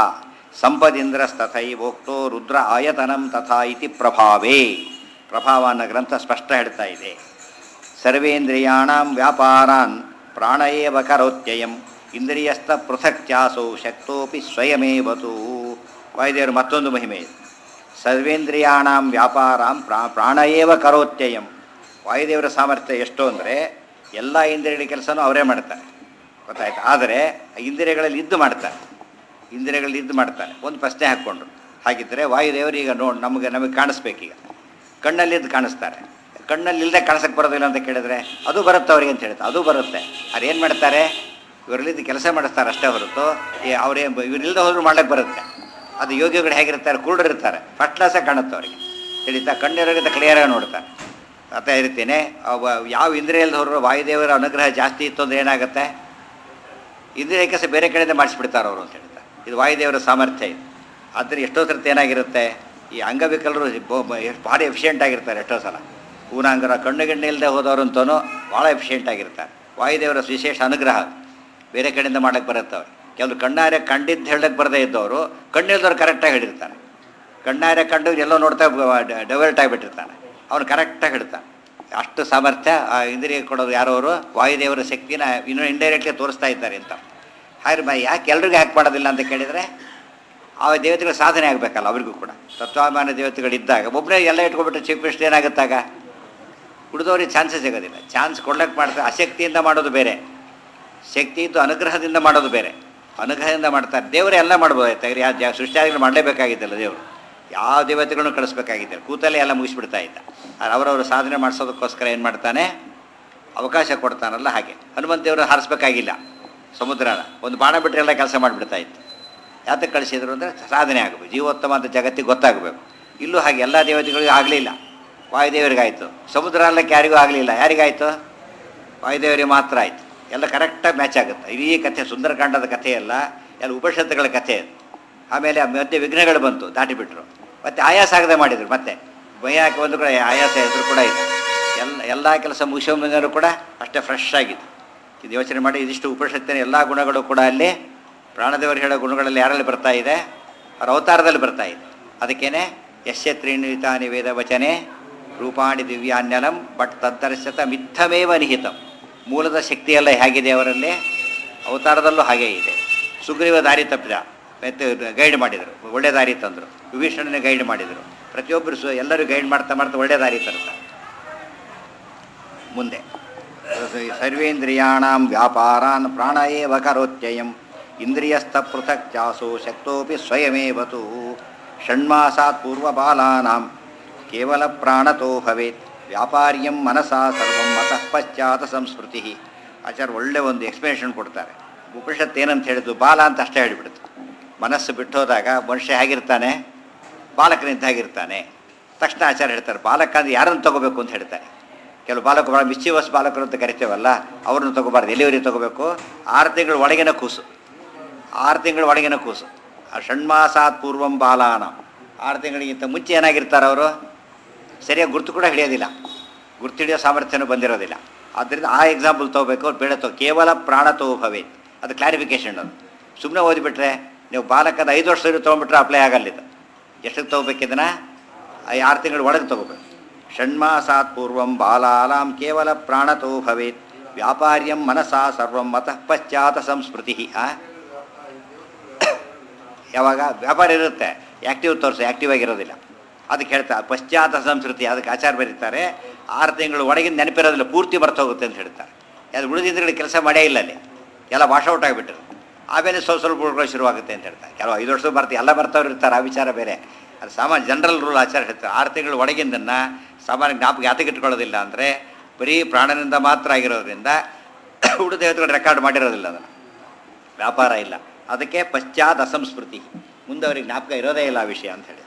ಸಂಪದಿಂದ್ರಸ್ತಥೈವೋಕ್ತೋ ರುದ್ರ ಆಯತನಂ ತಥಾ ಇತಿ ಪ್ರಭಾವೇ ಪ್ರಭಾವ ಅನ್ನೋ ಗ್ರಂಥ ಸ್ಪಷ್ಟ ಹೇಳ್ತಾ ಇದೆ ಸರ್ವೇಂದ್ರಿಯಾಣಂ ವ್ಯಾಪಾರಾನ್ ಪ್ರಾಣ ಏವ ಕರೋತ್ಯಯಂ ಇಂದ್ರಿಯಸ್ಥ ಪೃಥಕ್ ಚಾಸೌ ಶಕ್ತೋಪಿ ಸ್ವಯಮೇವತು ವಾಯುದೇವರು ಮತ್ತೊಂದು ಮಹಿಮೆ ಇದೆ ಸರ್ವೇಂದ್ರಿಯಾಣಂ ವ್ಯಾಪಾರಾಂ ಪ್ರಾ ಪ್ರಾಣ ಏವ ಕರೋತ್ಯಯಂ ವಾಯುದೇವರ ಸಾಮರ್ಥ್ಯ ಎಷ್ಟು ಅಂದರೆ ಎಲ್ಲ ಇಂದ್ರಿಯಗಳ ಕೆಲಸನೂ ಅವರೇ ಮಾಡ್ತಾರೆ ಗೊತ್ತಾಯ್ತು ಆದರೆ ಇಂದ್ರಿಯಗಳಲ್ಲಿ ಇದ್ದು ಮಾಡ್ತಾರೆ ಇಂದ್ರಿಯಗಳಲ್ಲಿ ಇದ್ದು ಮಾಡ್ತಾರೆ ಒಂದು ಪ್ರಶ್ನೆ ಹಾಕ್ಕೊಂಡ್ರು ಹಾಗಿದ್ದರೆ ವಾಯುದೇವರು ಈಗ ನೋಡಿ ನಮಗೆ ನಮಗೆ ಕಾಣಿಸ್ಬೇಕೀಗ ಕಣ್ಣಲ್ಲಿದ್ದು ಕಾಣಿಸ್ತಾರೆ ಕಣ್ಣಲ್ಲಿ ಇಲ್ಲದೆ ಕಾಣಿಸಕ್ಕೆ ಬರೋದಿಲ್ಲ ಅಂತ ಕೇಳಿದ್ರೆ ಅದು ಬರುತ್ತೆ ಅವರಿಗೆ ಅಂತ ಹೇಳ್ತಾರೆ ಅದು ಬರುತ್ತೆ ಅವ್ರು ಏನು ಮಾಡ್ತಾರೆ ಇವರಲ್ಲಿದ್ದು ಕೆಲಸ ಮಾಡಿಸ್ತಾರೆ ಅಷ್ಟೇ ಹೊರತು ಈ ಅವರೇ ಇವರಿಲ್ಲದೆ ಹೋದ್ರು ಮಾಡ್ಲಿಕ್ಕೆ ಬರುತ್ತೆ ಅದು ಯೋಗಿಗಳು ಹೇಗಿರ್ತಾರೆ ಕುರುಡರಿರ್ತಾರೆ ಫಸ್ಟ್ ಕ್ಲಾಸಾಗಿ ಕಾಣುತ್ತೆ ಅವರಿಗೆ ತಿಳಿತಾ ಕಣ್ಣಿರೋಗಿಂತ ಕ್ಲಿಯರಾಗಿ ನೋಡ್ತಾರೆ ಅರ್ಥ ಇರ್ತೀನಿ ಅವ ಯಾವ ಇಂದ್ರಿಯ ಇಲ್ದ ಹೊರರು ವಾಯುದೇವರ ಅನುಗ್ರಹ ಜಾಸ್ತಿ ಇತ್ತು ಅಂದ್ರೆ ಏನಾಗುತ್ತೆ ಇಂದ್ರಿಯ ಕೆಲಸ ಬೇರೆ ಕಡೆಯಿಂದ ಮಾಡಿಸ್ಬಿಡ್ತಾರೆ ಅವರು ಅಂತ ಹೇಳ್ತಾರೆ ಇದು ವಾಯುದೇವರ ಸಾಮರ್ಥ್ಯ ಇದು ಆದರೆ ಎಷ್ಟೋ ಸರ್ತಿ ಏನಾಗಿರುತ್ತೆ ಈ ಅಂಗವಿಕಲರು ಬೊ- ಬ- ಎಷ್ಟು ಭಾರಿ ಎಫಿಷಿಯೆಂಟ್ ಆಗಿರ್ತಾರೆ ಎಷ್ಟೋ ಸಲ ಪೂನಾಂಗರ ಕಣ್ಣು ಗಿಣ್ಣು ಇಲ್ಲದೆ ಹೋದವರಂತೂ ಭಾಳ ಎಫಿಷಿಯೆಂಟ್ ಆಗಿರ್ತಾರೆ ವಾಯುದೇವರ ವಿಶೇಷ ಅನುಗ್ರಹ ಅದು. ಬೇರೆ ಕಡೆಯಿಂದ ಮಾಡಕ್ಕೆ ಬರುತ್ತೆ ಅವ್ರು ಕೆಲವರು ಕಣ್ಣಾರೆ ಕಂಡಿದ್ದು ಹೇಳಕ್ಕೆ ಬರದೇ ಇದ್ದವರು ಕಣ್ಣಿಲ್ದವ್ರು ಕರೆಕ್ಟಾಗಿ ಹೇಳಿರ್ತಾರೆ ಕಣ್ಣಾರೆ ಕಂಡು ಎಲ್ಲೋ ನೋಡ್ತಾ ಡೆವಲ್ಟ್ ಆಗಿಬಿಟ್ಟಿರ್ತಾನೆ ಅವನು ಕರೆಕ್ಟಾಗಿ ಹಿಡ್ತಾನೆ ಅಷ್ಟು ಸಾಮರ್ಥ್ಯ ಆ ಇಂದ್ರಿಯ ಕೊಡೋದು ಯಾರೋ ಅವರು ವಾಯುದೇವರ ಶಕ್ತಿನ ಇನ್ನೂ ಇಂಡೈರೆಕ್ಟ್ಲಿ ತೋರಿಸ್ತಾ ಇದ್ದಾರೆ ಅಂತ ಹಾಗೆ ಮ- ಯಾಕೆ ಎಲ್ರಿಗೂ ಯಾಕೆ ಮಾಡೋದಿಲ್ಲ ಅಂತ ಕೇಳಿದರೆ ಆ ದೇವತೆಗಳ ಸಾಧನೆ ಆಗಬೇಕಲ್ಲ ಅವರಿಗೂ ಕೂಡ ತತ್ವಾಭಿಮಾನ ದೇವತೆಗಳಿದ್ದಾಗ ಒಬ್ಬರೇ ಎಲ್ಲ ಇಟ್ಕೊಬಿಟ್ರೆ ಚೀಫ್ ಮಿನಿಸ್ಟರ್ ಏನಾಗುತ್ತಾಗ ಉಳಿದವ್ರಿಗೆ ಚಾನ್ಸೇ ಸಿಗೋದಿಲ್ಲ ಚಾನ್ಸ್ ಕೊಡ್ಲಿಕ್ಕೆ ಮಾಡ್ತಾರೆ ಅಶಕ್ತಿಯಿಂದ ಮಾಡೋದು ಬೇರೆ ಶಕ್ತಿ ಇದ್ದು ಅನುಗ್ರಹದಿಂದ ಮಾಡೋದು ಬೇರೆ ಅನುಗ್ರಹದಿಂದ ಮಾಡ್ತಾರೆ ದೇವರೇ ಎಲ್ಲ ಮಾಡ್ಬೋದಾಯ್ತು ಯಾವ ಜಾ ಸೃಷ್ಟಿಯಾಗಿ ಮಾಡಲೇಬೇಕಾಗಿದ್ದಲ್ಲ ದೇವರು ಯಾವ ದೇವತೆಗಳನ್ನು ಕಳಿಸ್ಬೇಕಾಗಿದ್ದಿಲ್ಲ ಕೂತಲ್ಲೇ ಎಲ್ಲ ಮುಗಿಸ್ಬಿಡ್ತಾ ಇದ್ದ ಆದ್ರೆ ಅವರವರು ಸಾಧನೆ ಮಾಡಿಸೋದಕ್ಕೋಸ್ಕರ ಏನು ಮಾಡ್ತಾನೆ ಅವಕಾಶ ಕೊಡ್ತಾನಲ್ಲ ಹಾಗೆ ಹನುಮಂತ ದೇವರು ಹಾರಿಸ್ಬೇಕಾಗಿಲ್ಲ ಸಮುದ್ರನ ಒಂದು ಬಾಣ ಬಿಟ್ಟರೆ ಎಲ್ಲ ಕೆಲಸ ಮಾಡಿಬಿಡ್ತಾ ಇತ್ತು ಯಾತಕ್ಕೆ ಕಳಿಸಿದ್ರು ಅಂದರೆ ಸಾಧನೆ ಆಗಬೇಕು ಜೀವೋತ್ತಮ ಅಂತ ಜಗತ್ತಿಗೆ ಗೊತ್ತಾಗಬೇಕು ಇಲ್ಲೂ ಹಾಗೆ ಎಲ್ಲ ದೇವತೆಗಳಿಗೂ ಆಗಲಿಲ್ಲ ವಾಯುದೇವರಿಗಾಯಿತು ಸಮುದ್ರ ಅಲ್ಲಕ್ಕೆ ಯಾರಿಗೂ ಆಗಲಿಲ್ಲ ಯಾರಿಗಾಯಿತು ವಾಯುದೇವರಿಗೆ ಮಾತ್ರ ಆಯಿತು ಎಲ್ಲ ಕರೆಕ್ಟಾಗಿ ಮ್ಯಾಚ್ ಆಗುತ್ತೆ ಇಡೀ ಕಥೆ ಸುಂದರಕಾಂಡದ ಕಥೆ ಎಲ್ಲ ಎಲ್ಲ ಉಪನಿಷತ್ತುಗಳ ಕಥೆ ಅದು ಆಮೇಲೆ ಆ ಮಧ್ಯೆ ವಿಘ್ನಗಳು ಬಂತು ದಾಟಿಬಿಟ್ರು ಮತ್ತೆ ಆಯಾಸ ಆಗದೆ ಮಾಡಿದರು ಮತ್ತೆ ಭಯಕ್ಕೆ ಒಂದು ಕೂಡ ಆಯಾಸ ಹೆಸರು ಕೂಡ ಇಲ್ಲ ಎಲ್ಲ ಎಲ್ಲ ಕೆಲಸ ಮುಗಿಸೋ ಕೂಡ ಅಷ್ಟೇ ಫ್ರೆಶ್ ಆಗಿತ್ತು ಇದು ಯೋಚನೆ ಮಾಡಿ ಇದಿಷ್ಟು ಉಪನಿಷತ್ತಿನ ಎಲ್ಲ ಗುಣಗಳು ಕೂಡ ಅಲ್ಲಿ ಪ್ರಾಣದೇವರು ಹೇಳೋ ಗುಣಗಳಲ್ಲಿ ಯಾರಲ್ಲಿ ಬರ್ತಾ ಇದೆ ಅವ್ರ ಅವತಾರದಲ್ಲಿ ಬರ್ತಾ ಇದೆ ಅದಕ್ಕೇನೆ ಯಶ್ಯ ತ್ರೀಣಿತಾನಿ ವೇದ ವಚನೆ ರೂಪಾಣಿ ದಿವ್ಯಾನ್ಯಲಂ ಬಟ್ ತದ್ದರ್ಶತ ಮಿಥಮೇವ ನಿಹಿತಂ ಮೂಲದ ಶಕ್ತಿಯೆಲ್ಲ ಹೇಗಿದೆ ಅವರಲ್ಲಿ ಅವತಾರದಲ್ಲೂ ಹಾಗೇ ಇದೆ ಸುಗ್ರೀವ ದಾರಿ ತಪ್ಪಿದ ಮತ್ತೆ ಗೈಡ್ ಮಾಡಿದರು ಒಳ್ಳೆ ದಾರಿ ತಂದರು ವಿಭೀಷಣನೇ ಗೈಡ್ ಮಾಡಿದರು ಪ್ರತಿಯೊಬ್ಬರು ಸು ಎಲ್ಲರೂ ಗೈಡ್ ಮಾಡ್ತಾ ಮಾಡ್ತಾ ಒಳ್ಳೆ ದಾರಿ ತರ್ತಾರೆ ಮುಂದೆ ಸರ್ವೇಂದ್ರಿಯಾಣಂ ವ್ಯಾಪಾರಾನ್ ಪ್ರಾಣ ಏವ ಕರೋತ್ಯಯಂ ಇಂದ್ರಿಯಸ್ಥ ಪೃಥಕ್ ಚಾಸೋ ಶಕ್ತೋಪಿ ಸ್ವಯಮೇವತು ಷಣ್ಮಾಸಾತ್ ಪೂರ್ವಬಾಲಾನಾಂ ಕೇವಲ ಪ್ರಾಣತೋ ಭವೇತ್ ವ್ಯಾಪಾರ್ಯಂ ಮನಸಾ ಸರ್ವಂ ಮತಃ ಪಶ್ಚಾತ ಸಂಸ್ಕೃತಿ ಆಚಾರ್ಯ ಒಳ್ಳೆ ಒಂದು ಎಕ್ಸ್ಪ್ಲನೇಷನ್ ಕೊಡ್ತಾರೆ ಉಪನಿಷತ್ತು ಏನಂತ ಹೇಳಿದ್ದು ಬಾಲ ಅಂತ ಅಷ್ಟೇ ಹೇಳಿಬಿಡ್ತು ಮನಸ್ಸು ಬಿಟ್ಟು ಹೋದಾಗ ಮನುಷ್ಯ ಹೇಗಿರ್ತಾನೆ ಬಾಲಕನಿಂದ ಹೇಗಿರ್ತಾನೆ ತಕ್ಷಣ ಆಚಾರ್ಯ ಹೇಳ್ತಾರೆ ಬಾಲಕ ಅಂದ್ರೆ ಯಾರನ್ನು ತಗೋಬೇಕು ಅಂತ ಹೇಳ್ತಾರೆ ಕೆಲವು ಬಾಲಕರು ಭಾಳ ಮಿಸ್ಚಿವಸ್ ಬಾಲಕರು ಅಂತ ಕರಿತೇವಲ್ಲ ಅವ್ರನ್ನ ತಗೋಬಾರ್ದು ಎಲ್ಲಿವರೆಗೆ ತಗೋಬೇಕು ಆರು ತಿಂಗಳು ಒಳಗಿನ ಕೂಸು ಆರು ತಿಂಗಳು ಒಳಗಿನ ಕೂಸು ಆ ಷಣ್ಮಾಸಾತ್ ಪೂರ್ವಂ ಬಾಲಾನ ಆರು ತಿಂಗಳಿಗಿಂತ ಮುಂಚೆ ಏನಾಗಿರ್ತಾರೆ ಅವರು ಸರಿಯಾಗಿ ಗುರ್ತು ಕೂಡ ಹಿಡಿಯೋದಿಲ್ಲ ಗುರ್ತು ಹಿಡಿಯೋ ಸಾಮರ್ಥ್ಯನೂ ಬಂದಿರೋದಿಲ್ಲ ಆದ್ದರಿಂದ ಆ ಎಕ್ಸಾಂಪಲ್ ತೊಗೋಬೇಕು ಅವ್ರು ಬೇಡ ತಗೋ ಕೇವಲ ಪ್ರಾಣ ತಗೋ ಭವೇತ್ ಅದು ಕ್ಲಾರಿಫಿಕೇಷನ್ ಅದು ಸುಮ್ಮನೆ ಓದಿಬಿಟ್ರೆ ನೀವು ಬಾಲಕದ ಐದು ವರ್ಷದಲ್ಲಿ ತೊಗೊಂಡ್ಬಿಟ್ರೆ ಅಪ್ಲೈ ಆಗಲ್ಲ ಇದು ಎಷ್ಟಕ್ಕೆ ತೊಗೋಬೇಕಿದನ್ನ ಆರು ತಿಂಗಳು ಒಳಗೆ ತೊಗೋಬೇಕು ಷಣ್ಮಾಸಾತ್ ಪೂರ್ವಂ ಬಾಲಾಲಾಂ ಕೇವಲ ಪ್ರಾಣತೋ ಭವೇತ್ ವ್ಯಾಪಾರ್ಯಂ ಮನಸಾ ಸರ್ವಂ ಮತಃ ಪಶ್ಚಾತ ಸಂಸ್ಮೃತಿ ಆ ಯಾವಾಗ ವ್ಯಾಪಾರ ಇರುತ್ತೆ ಆ್ಯಕ್ಟಿವ್ ತೋರಿಸು ಆ್ಯಕ್ಟಿವ್ ಆಗಿರೋದಿಲ್ಲ ಅದಕ್ಕೆ ಹೇಳ್ತಾರೆ ಪಶ್ಚಾತ ಸಂಸ್ಕೃತಿ ಅದಕ್ಕೆ ಆಚಾರ ಬರೀತಾರೆ ಆರು ತಿಂಗಳು ಒಳಗಿನ ನೆನಪಿರೋದಿಲ್ಲ ಪೂರ್ತಿ ಬರ್ತೋಗುತ್ತೆ ಅಂತ ಹೇಳ್ತಾರೆ ಅದು ಉಳಿದಿದ್ರೆ ಕೆಲಸ ಮಾಡೇ ಇಲ್ಲ ಅಲ್ಲಿ ಎಲ್ಲ ವಾಶ್ ಔಟ್ ಆಗಿಬಿಟ್ರು ಆಮೇಲೆ ಸ್ವಲ್ಪ ಸ್ವಲ್ಪ ಉಳ್ಕೊಳ್ಳೋ ಶುರುವಾಗುತ್ತೆ ಅಂತ ಹೇಳ್ತಾರೆ ಕೆಲವು ಐದು ವರ್ಷ ಬರ್ತೀವಿ ಎಲ್ಲ ಬರ್ತವ್ರು ಇರ್ತಾರೆ ಆ ವಿಚಾರ ಬೇರೆ ಅದು ಸಾಮಾನ್ಯ ಜನರಲ್ ರೂಲ್ ಆಚಾರ ಹೇಳ್ತಾರೆ ಆರು ತಿಂಗಳು ಒಳಗಿಂದನ್ನು ಸಾಮಾನ್ಯ ಜ್ಞಾಪಕ ಯಾತಕ್ಕೆ ಇಟ್ಕೊಳ್ಳೋದಿಲ್ಲ ಅಂದರೆ ಬರೀ ಪ್ರಾಣನಿಂದ ಮಾತ್ರ ಆಗಿರೋದ್ರಿಂದ ಉಳಿದ ದೇವತೆಗಳು ರೆಕಾರ್ಡ್ ಮಾಡಿರೋದಿಲ್ಲ ಅದನ್ನು ವ್ಯಾಪಾರ ಇಲ್ಲ ಅದಕ್ಕೆ ಪಶ್ಚಾತ್ ಅಸಂಸ್ಕೃತಿ ಮುಂದೆ ಅವ್ರಿಗೆ ಜ್ಞಾಪಕ ಇರೋದೇ ಇಲ್ಲ ಆ ವಿಷಯ ಅಂತ ಹೇಳಿ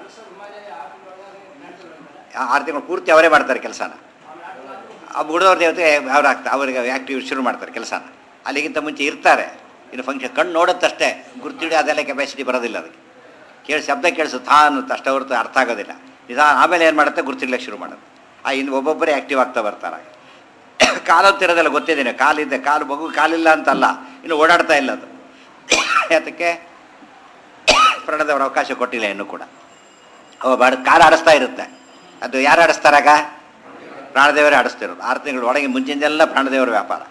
ಆ- ಆರು ತಿಂಗಳು ಪೂರ್ತಿ ಅವರೇ ಮಾಡ್ತಾರೆ ಕೆಲಸನ ಆ ಬುಡದವ್ರ ದೇವತೆ ಅವ್ರು ಆಗ್ತಾರೆ ಅವ್ರಿಗೆ ಆ್ಯಕ್ಟಿವ್ ಶುರು ಮಾಡ್ತಾರೆ ಕೆಲಸನ ಅಲ್ಲಿಗಿಂತ ಮುಂಚೆ ಇರ್ತಾರೆ ಇನ್ನು ಫಂಕ್ಷನ್ ಕಣ್ಣು ನೋಡುತ್ತಷ್ಟೇ ಗುರ್ತಿಡಿ ಅದೆಲ್ಲ ಕೆಪಾಸಿಟಿ ಬರೋದಿಲ್ಲ ಅದಕ್ಕೆ ಕೇಳಿ ಶಬ್ದ ಕೇಳಿಸುತ್ತೆ ಹಾ ಅನ್ನುತ್ತೆ ಅಷ್ಟೇ ಹೊರತು ಅರ್ಥ ಆಗೋದಿಲ್ಲ ನಿಧಾನ ಆಮೇಲೆ ಏನು ಮಾಡುತ್ತೆ ಗುರ್ತಿಡ್ಲಿಕ್ಕೆ ಶುರು ಮಾಡುತ್ತೆ ಆ ಇನ್ನು ಒಬ್ಬೊಬ್ಬರೇ ಆ್ಯಕ್ಟಿವ್ ಆಗ್ತಾ ಬರ್ತಾರೆ ಕಾಲೊತ್ತಿರೋದೆಲ್ಲ ಗೊತ್ತಿದ್ದೇನೆ ಕಾಲಿದ್ದೆ ಕಾಲು ಮಗು ಕಾಲಿಲ್ಲ ಅಂತಲ್ಲ ಇನ್ನು ಓಡಾಡ್ತಾ ಇಲ್ಲ ಅದು ಅದಕ್ಕೆ ಪ್ರಣದವರ ಅವಕಾಶ ಕೊಟ್ಟಿಲ್ಲ ಇನ್ನೂ ಕೂಡ ಅವ ಬಾಡ ಕಾಲು ಆಡಿಸ್ತಾ ಇರುತ್ತೆ ಅದು ಯಾರು ಆಡಿಸ್ತಾರಾಗ ಪ್ರಾಣದೇವರೇ ಆಡಿಸ್ತಿರೋದು ಆರು ತಿಂಗಳು ಒಳಗೆ ಮುಂಚಿಂದೆಲ್ಲ ಪ್ರಾಣದೇವರ ವ್ಯಾಪಾರ